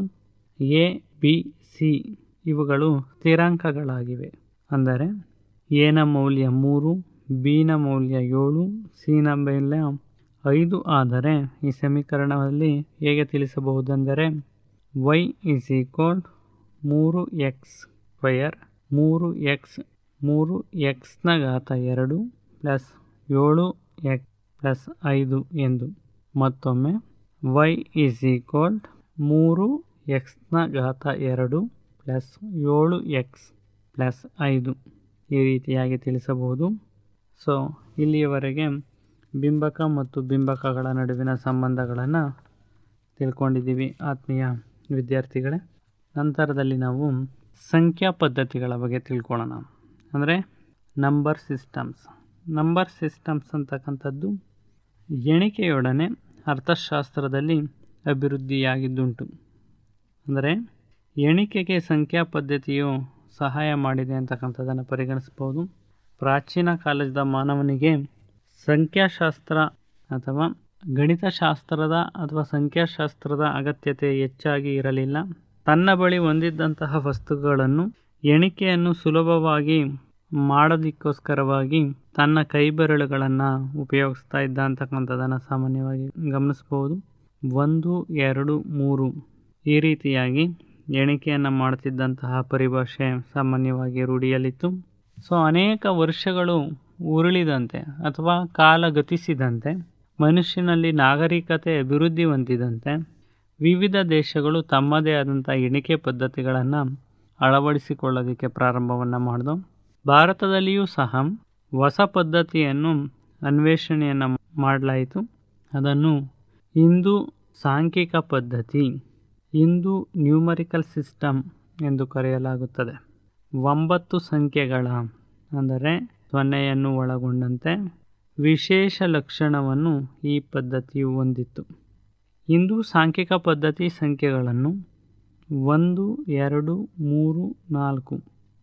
ಎ ಬಿ ಸಿ ಇವುಗಳು ಸ್ಥಿರಾಂಕಗಳಾಗಿವೆ ಅಂದರೆ ಎನ ಮೌಲ್ಯ ಮೂರು ಬಿನ ಮೌಲ್ಯ ಏಳು ಸಿನ ಮೌಲ್ಯ ಐದು ಆದರೆ ಈ ಸಮೀಕರಣದಲ್ಲಿ ಹೇಗೆ ತಿಳಿಸಬಹುದೆಂದರೆ ವೈ ಈಸ್ ಈಕ್ವಲ್ ಮೂರು ಎಕ್ಸ್ ಸ್ಕ್ವಯರ್ ಮೂರು ಎಕ್ಸ್ ಮೂರು ಎಕ್ಸ್ನ ಘಾತ ಎರಡು ಪ್ಲಸ್ ಏಳು ಎಕ್ಸ್ ಪ್ಲಸ್ ಐದು ಎಂದು ಮತ್ತೊಮ್ಮೆ ವೈ ಈಸ್ ಈಕ್ವಲ್ ಮೂರು ಎಕ್ಸ್ನ ಘಾತ ಎರಡು ಪ್ಲಸ್ ಏಳು ಎಕ್ಸ್ ಪ್ಲಸ್ ಐದು ಈ ರೀತಿಯಾಗಿ ತಿಳಿಸಬಹುದು ಸೊ ಇಲ್ಲಿಯವರೆಗೆ ಬಿಂಬಕ ಮತ್ತು ಬಿಂಬಕಗಳ ನಡುವಿನ ಸಂಬಂಧಗಳನ್ನು ತಿಳ್ಕೊಂಡಿದ್ದೀವಿ ಆತ್ಮೀಯ ವಿದ್ಯಾರ್ಥಿಗಳೇ ನಂತರದಲ್ಲಿ ನಾವು ಸಂಖ್ಯಾ ಪದ್ಧತಿಗಳ ಬಗ್ಗೆ ತಿಳ್ಕೊಳ್ಳೋಣ ಅಂದರೆ ನಂಬರ್ ಸಿಸ್ಟಮ್ಸ್ ನಂಬರ್ ಸಿಸ್ಟಮ್ಸ್ ಅಂತಕ್ಕಂಥದ್ದು ಎಣಿಕೆಯೊಡನೆ ಅರ್ಥಶಾಸ್ತ್ರದಲ್ಲಿ ಅಭಿವೃದ್ಧಿಯಾಗಿದ್ದುಂಟು ಅಂದರೆ ಎಣಿಕೆಗೆ ಸಂಖ್ಯಾ ಪದ್ಧತಿಯು ಸಹಾಯ ಮಾಡಿದೆ ಅಂತಕ್ಕಂಥದ್ದನ್ನು ಪರಿಗಣಿಸ್ಬೋದು ಪ್ರಾಚೀನ ಕಾಲದ ಮಾನವನಿಗೆ ಸಂಖ್ಯಾಶಾಸ್ತ್ರ ಅಥವಾ ಗಣಿತಶಾಸ್ತ್ರದ ಅಥವಾ ಸಂಖ್ಯಾಶಾಸ್ತ್ರದ ಅಗತ್ಯತೆ ಹೆಚ್ಚಾಗಿ ಇರಲಿಲ್ಲ ತನ್ನ ಬಳಿ ಹೊಂದಿದ್ದಂತಹ ವಸ್ತುಗಳನ್ನು ಎಣಿಕೆಯನ್ನು ಸುಲಭವಾಗಿ ಮಾಡೋದಕ್ಕೋಸ್ಕರವಾಗಿ ತನ್ನ ಕೈಬೆರಳುಗಳನ್ನು ಉಪಯೋಗಿಸ್ತಾ ಇದ್ದ ಅಂತಕ್ಕಂಥದ್ದನ್ನು ಸಾಮಾನ್ಯವಾಗಿ ಗಮನಿಸ್ಬೋದು ಒಂದು ಎರಡು ಮೂರು ಈ ರೀತಿಯಾಗಿ ಎಣಿಕೆಯನ್ನು ಮಾಡ್ತಿದ್ದಂತಹ ಪರಿಭಾಷೆ ಸಾಮಾನ್ಯವಾಗಿ ರೂಢಿಯಲ್ಲಿತ್ತು ಸೊ ಅನೇಕ ವರ್ಷಗಳು ಉರುಳಿದಂತೆ ಅಥವಾ ಕಾಲ ಗತಿಸಿದಂತೆ ಮನುಷ್ಯನಲ್ಲಿ ನಾಗರಿಕತೆ ಅಭಿವೃದ್ಧಿ ಹೊಂದಿದಂತೆ ವಿವಿಧ ದೇಶಗಳು ತಮ್ಮದೇ ಆದಂಥ ಎಣಿಕೆ ಪದ್ಧತಿಗಳನ್ನು ಅಳವಡಿಸಿಕೊಳ್ಳೋದಕ್ಕೆ ಪ್ರಾರಂಭವನ್ನು ಮಾಡಿದವು ಭಾರತದಲ್ಲಿಯೂ ಸಹ ಹೊಸ ಪದ್ಧತಿಯನ್ನು ಅನ್ವೇಷಣೆಯನ್ನು ಮಾಡಲಾಯಿತು ಅದನ್ನು ಹಿಂದೂ ಸಾಂಖ್ಯಿಕ ಪದ್ಧತಿ ಹಿಂದೂ ನ್ಯೂಮರಿಕಲ್ ಸಿಸ್ಟಮ್ ಎಂದು ಕರೆಯಲಾಗುತ್ತದೆ ಒಂಬತ್ತು ಸಂಖ್ಯೆಗಳ ಅಂದರೆ ಸೊನ್ನೆಯನ್ನು ಒಳಗೊಂಡಂತೆ ವಿಶೇಷ ಲಕ್ಷಣವನ್ನು ಈ ಪದ್ಧತಿಯು ಹೊಂದಿತ್ತು ಹಿಂದೂ ಸಾಂಖ್ಯಿಕ ಪದ್ಧತಿ ಸಂಖ್ಯೆಗಳನ್ನು ಒಂದು ಎರಡು ಮೂರು ನಾಲ್ಕು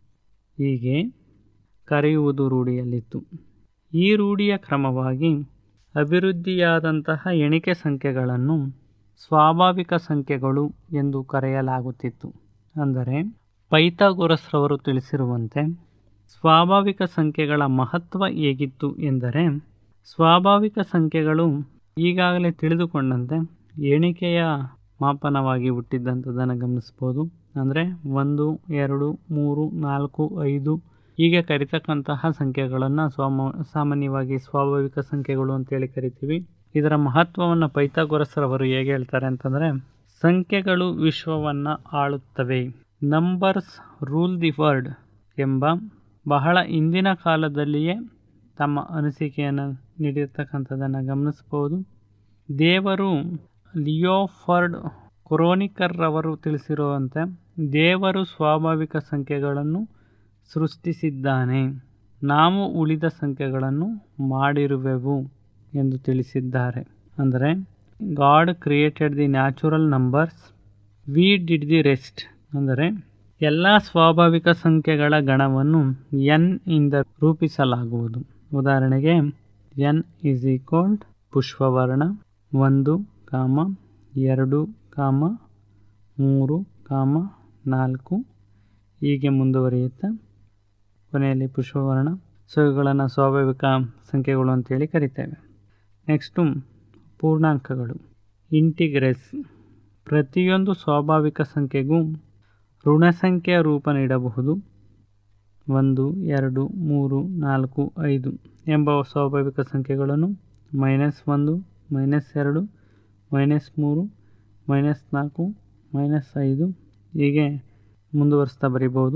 ಹೀಗೆ ಕರೆಯುವುದು ರೂಢಿಯಲ್ಲಿತ್ತು ಈ ರೂಢಿಯ ಕ್ರಮವಾಗಿ ಅಭಿವೃದ್ಧಿಯಾದಂತಹ ಎಣಿಕೆ ಸಂಖ್ಯೆಗಳನ್ನು ಸ್ವಾಭಾವಿಕ ಸಂಖ್ಯೆಗಳು ಎಂದು ಕರೆಯಲಾಗುತ್ತಿತ್ತು ಅಂದರೆ ಪೈಥಾಗೊರಸ್ರವರು ತಿಳಿಸಿರುವಂತೆ ಸ್ವಾಭಾವಿಕ ಸಂಖ್ಯೆಗಳ ಮಹತ್ವ ಹೇಗಿತ್ತು ಎಂದರೆ ಸ್ವಾಭಾವಿಕ ಸಂಖ್ಯೆಗಳು ಈಗಾಗಲೇ ತಿಳಿದುಕೊಂಡಂತೆ ಎಣಿಕೆಯ ಮಾಪನವಾಗಿ ಹುಟ್ಟಿದ್ದಂಥದ್ದನ್ನು ಗಮನಿಸ್ಬೋದು ಅಂದರೆ ಒಂದು ಎರಡು ಮೂರು ನಾಲ್ಕು ಐದು ಹೀಗೆ ಕರಿತಕ್ಕಂತಹ ಸಂಖ್ಯೆಗಳನ್ನು ಸ್ವಾಮ ಸಾಮಾನ್ಯವಾಗಿ ಸ್ವಾಭಾವಿಕ ಸಂಖ್ಯೆಗಳು ಅಂತೇಳಿ ಕರಿತೀವಿ ಇದರ ಮಹತ್ವವನ್ನು ಪೈಥಾಗೊರಸ್ರವರು ಹೇಗೆ ಹೇಳ್ತಾರೆ ಅಂತಂದರೆ ಸಂಖ್ಯೆಗಳು ವಿಶ್ವವನ್ನು ಆಳುತ್ತವೆ ನಂಬರ್ಸ್ ರೂಲ್ ದಿ ವರ್ಡ್ ಎಂಬ ಬಹಳ ಇಂದಿನ ಕಾಲದಲ್ಲಿಯೇ ತಮ್ಮ ಅನಿಸಿಕೆಯನ್ನು ನೀಡಿರ್ತಕ್ಕಂಥದ್ದನ್ನು ಗಮನಿಸ್ಬೋದು ದೇವರು ಲಿಯೋಫರ್ಡ್ ಕೊರೋನಿಕರ್ ರವರು ತಿಳಿಸಿರುವಂತೆ ದೇವರು ಸ್ವಾಭಾವಿಕ ಸಂಖ್ಯೆಗಳನ್ನು ಸೃಷ್ಟಿಸಿದ್ದಾನೆ ನಾವು ಉಳಿದ ಸಂಖ್ಯೆಗಳನ್ನು ಮಾಡಿರುವೆವು ಎಂದು ತಿಳಿಸಿದ್ದಾರೆ ಅಂದರೆ God created the natural numbers we did the rest ಅಂದರೆ ಎಲ್ಲ ಸ್ವಾಭಾವಿಕ ಸಂಖ್ಯೆಗಳ ಗಣವನ್ನು ಎನ್ ಇಂದ ರೂಪಿಸಲಾಗುವುದು ಉದಾಹರಣೆಗೆ ಎನ್ ಇಸ್ ಈಕ್ವಲ್ಡ್ ಪುಷ್ಪವರ್ಣ ಒಂದು ಕಾಮ ಎರಡು ಕಾಮ ಮೂರು ಕಾಮ ನಾಲ್ಕು ಹೀಗೆ ಮುಂದುವರಿಯುತ್ತಾ ಕೊನೆಯಲ್ಲಿ ಪುಷ್ಪವರ್ಣ ಸೊ ಇವುಗಳನ್ನು ಸ್ವಾಭಾವಿಕ ಸಂಖ್ಯೆಗಳು ಅಂತೇಳಿ ಕರಿತೇವೆ ನೆಕ್ಸ್ಟು ಪೂರ್ಣಾಂಕಗಳು ಇಂಟಿಗ್ರೆಸ್ ಪ್ರತಿಯೊಂದು ಸ್ವಾಭಾವಿಕ ಸಂಖ್ಯೆಗೂ ಋಣ ಸಂಖ್ಯೆಯ ರೂಪ ನೀಡಬಹುದು ಒಂದು ಎರಡು ಮೂರು ನಾಲ್ಕು ಐದು ಎಂಬ ಸ್ವಾಭಾವಿಕ ಸಂಖ್ಯೆಗಳನ್ನು ಮೈನಸ್ ಒಂದು ಮೈನಸ್ ಎರಡು ಮೈನಸ್ ಮೂರು ಮೈನಸ್ ನಾಲ್ಕು ಮೈನಸ್ ಐದು ಹೀಗೆ ಮುಂದುವರಿಸ್ತಾ ಬರಿಬೋದು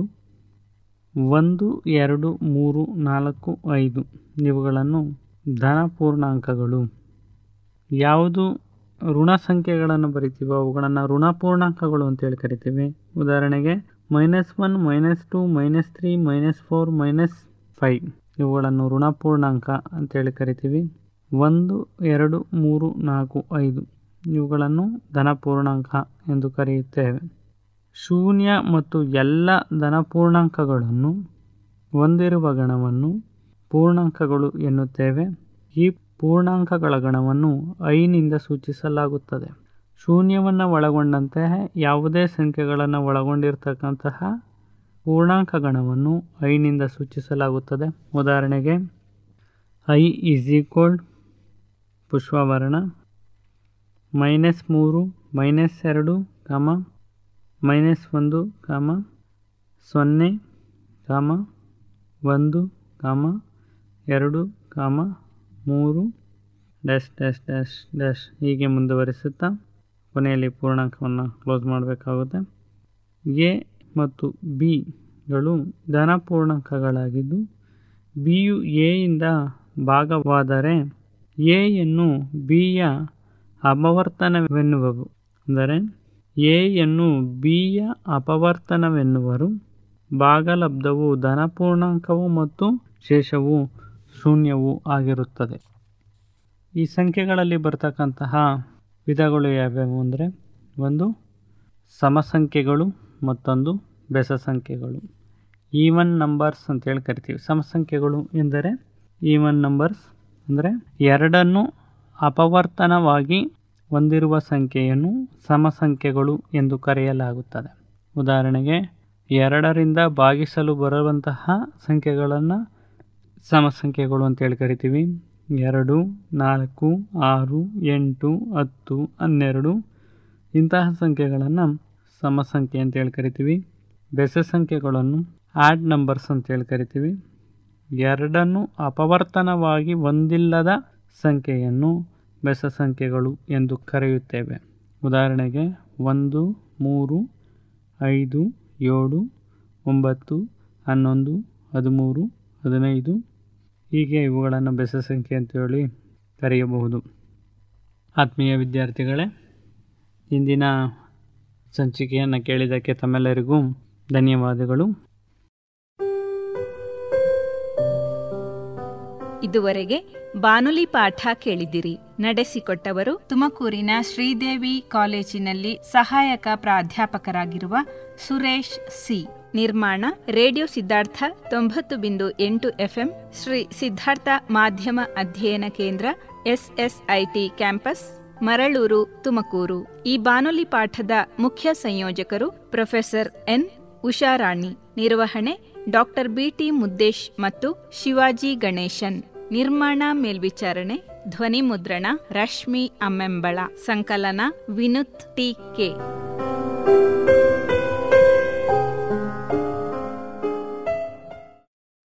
ಒಂದು ಎರಡು ಮೂರು ನಾಲ್ಕು ಐದು ಇವುಗಳನ್ನು ಧನ ಪೂರ್ಣಾಂಕಗಳು ಯಾವುದು ಋಣ ಸಂಖ್ಯೆಗಳನ್ನು ಬರಿತೀವೋ ಅವುಗಳನ್ನು ಋಣ ಪೂರ್ಣಾಂಕಗಳು ಅಂತೇಳಿ ಕರಿತೀವಿ ಉದಾಹರಣೆಗೆ minus one minus two minus three minus four minus five ಇವುಗಳನ್ನು ಋಣ ಪೂರ್ಣಾಂಕ ಅಂತೇಳಿ ಕರಿತೀವಿ ಒಂದು ಎರಡು ಮೂರು ನಾಲ್ಕು ಐದು ಇವುಗಳನ್ನು ಧನ ಪೂರ್ಣಾಂಕ ಎಂದು ಕರೆಯುತ್ತೇವೆ ಶೂನ್ಯ ಮತ್ತು ಎಲ್ಲ ಧನ ಪೂರ್ಣಾಂಕಗಳನ್ನು ಹೊಂದಿರುವ ಗಣವನ್ನು ಪೂರ್ಣಾಂಕಗಳು ಎನ್ನುತ್ತೇವೆ ಈ ಪೂರ್ಣಾಂಕಗಳ ಗಣವನ್ನು ಐನಿಂದ ಸೂಚಿಸಲಾಗುತ್ತದೆ ಶೂನ್ಯವನ್ನು ಒಳಗೊಂಡಂತಹ ಯಾವುದೇ ಸಂಖ್ಯೆಗಳನ್ನು ಒಳಗೊಂಡಿರ್ತಕ್ಕಂತಹ ಪೂರ್ಣಾಂಕ ಗಣವನ್ನು ಐನಿಂದ ಸೂಚಿಸಲಾಗುತ್ತದೆ ಉದಾಹರಣೆಗೆ ಐ ಈಸ್ ಈಕ್ವಲ್ಡ್ ಪುಷ್ಪವರ್ಣ ಮೈನಸ್ ಮೂರು ಮೈನಸ್ ಎರಡು ಕಾಮ ಮೈನಸ್ ಒಂದು ಕಾಮ ಸೊನ್ನೆ ಕಾಮ ಒಂದು ಕಾಮ ಎರಡು ಕಾಮ ಮೂರು ಡ್ಯಾಶ್ ಡ್ಯಾಶ್ ಡ್ಯಾಶ್ ಡ್ಯಾಶ್ ಹೀಗೆ ಮುಂದುವರಿಸುತ್ತಾ ಕೊನೆಯಲ್ಲಿ ಪೂರ್ಣಾಂಕವನ್ನು ಕ್ಲೋಸ್ ಮಾಡಬೇಕಾಗುತ್ತೆ ಎ ಮತ್ತು ಬಿಗಳು ಧನ ಪೂರ್ಣಾಂಕಗಳಾಗಿದ್ದು ಬಿಯು ಎಯಿಂದ ಭಾಗವಾದರೆ ಎಯನ್ನು ಬಿಯ ಅಪವರ್ತನವೆನ್ನುವವು ಅಂದರೆ ಎಯನ್ನು ಬಿಯ ಅಪವರ್ತನವೆನ್ನುವರು ಭಾಗಲಬ್ಧವು ಧನಪೂರ್ಣಾಂಕವು ಮತ್ತು ಶೇಷವು ಶೂನ್ಯವು ಆಗಿರುತ್ತದೆ ಈ ಸಂಖ್ಯೆಗಳಲ್ಲಿ ಬರ್ತಕ್ಕಂತಹ ವಿಧಗಳು ಯಾವ್ಯಾವು ಅಂದರೆ ಒಂದು ಸಮಸಂಖ್ಯೆಗಳು ಮತ್ತೊಂದು ಬೆಸ ಸಂಖ್ಯೆಗಳು ಈವನ್ ನಂಬರ್ಸ್ ಅಂತೇಳಿ ಕರಿತೀವಿ ಸಮಸಂಖ್ಯೆಗಳು ಎಂದರೆ ಈವನ್ ನಂಬರ್ಸ್ ಅಂದರೆ ಎರಡನ್ನು ಅಪವರ್ತನವಾಗಿ ಹೊಂದಿರುವ ಸಂಖ್ಯೆಯನ್ನು ಸಮಸಂಖ್ಯೆಗಳು ಎಂದು ಕರೆಯಲಾಗುತ್ತದೆ ಉದಾಹರಣೆಗೆ ಎರಡರಿಂದ ಭಾಗಿಸಲು ಬರುವಂತಹ ಸಂಖ್ಯೆಗಳನ್ನು ಸಮಸಂಖ್ಯೆಗಳು ಅಂತೇಳಿ ಕರಿತೀವಿ ಎರಡು ನಾಲ್ಕು ಆರು ಎಂಟು ಹತ್ತು ಹನ್ನೆರಡು ಇಂತಹ ಸಂಖ್ಯೆಗಳನ್ನು ಸಮಸಂಖ್ಯೆ ಅಂತೇಳಿ ಕರಿತೀವಿ ಬೆಸ ಸಂಖ್ಯೆಗಳನ್ನು ಆಡ್ ನಂಬರ್ಸ್ ಅಂತೇಳಿ ಕರಿತೀವಿ ಎರಡನ್ನು ಅಪವರ್ತನವಾಗಿ ಹೊಂದಿಲ್ಲದ ಸಂಖ್ಯೆಯನ್ನು ಬೆಸ ಸಂಖ್ಯೆಗಳು ಎಂದು ಕರೆಯುತ್ತೇವೆ ಉದಾಹರಣೆಗೆ ಒಂದು ಮೂರು ಐದು ಏಳು ಒಂಬತ್ತು ಹನ್ನೊಂದು ಹದಿಮೂರು ಹದಿನೈದು ಹೀಗೆ ಇವುಗಳನ್ನು ಬೆಸ ಸಂಖ್ಯೆ ಅಂತೇಳಿ ಕರೆಯಬಹುದು ಆತ್ಮೀಯ ವಿದ್ಯಾರ್ಥಿಗಳೇ ಇಂದಿನ ಸಂಚಿಕೆಯನ್ನು ಕೇಳಿದ್ದಕ್ಕೆ ತಮ್ಮೆಲ್ಲರಿಗೂ ಧನ್ಯವಾದಗಳು ಇದುವರೆಗೆ ಬಾನುಲಿ ಪಾಠ ಕೇಳಿದಿರಿ ನಡೆಸಿಕೊಟ್ಟವರು ತುಮಕೂರಿನ ಶ್ರೀದೇವಿ ಕಾಲೇಜಿನಲ್ಲಿ ಸಹಾಯಕ ಪ್ರಾಧ್ಯಾಪಕರಾಗಿರುವ ಸುರೇಶ್ ಸಿ ನಿರ್ಮಾಣ ರೇಡಿಯೋ ಸಿದ್ಧಾರ್ಥ ತೊಂಬತ್ತು ಬಿಂದು ಎಂಟು ಎಫ್ಎಂ ಶ್ರೀ ಸಿದ್ಧಾರ್ಥ ಮಾಧ್ಯಮ ಅಧ್ಯಯನ ಕೇಂದ್ರ ಎಸ್ಎಸ್ಐಟಿ ಕ್ಯಾಂಪಸ್ ಮರಳೂರು ತುಮಕೂರು ಈ ಬಾನುಲಿ ಪಾಠದ ಮುಖ್ಯ ಸಂಯೋಜಕರು ಪ್ರೊಫೆಸರ್ ಎನ್ ಉಷಾರಾಣಿ ನಿರ್ವಹಣೆ ಡಾಕ್ಟರ್ ಬಿಟಿ ಮುದ್ದೇಶ್ ಮತ್ತು ಶಿವಾಜಿ ಗಣೇಶನ್ ನಿರ್ಮಾಣ ಮೇಲ್ವಿಚಾರಣೆ ಧ್ವನಿ ಮುದ್ರಣ ರಶ್ಮಿ ಅಮ್ಮೆಂಬಳ ಸಂಕಲನ ವಿನುತ್ ಟಿ ಕೆ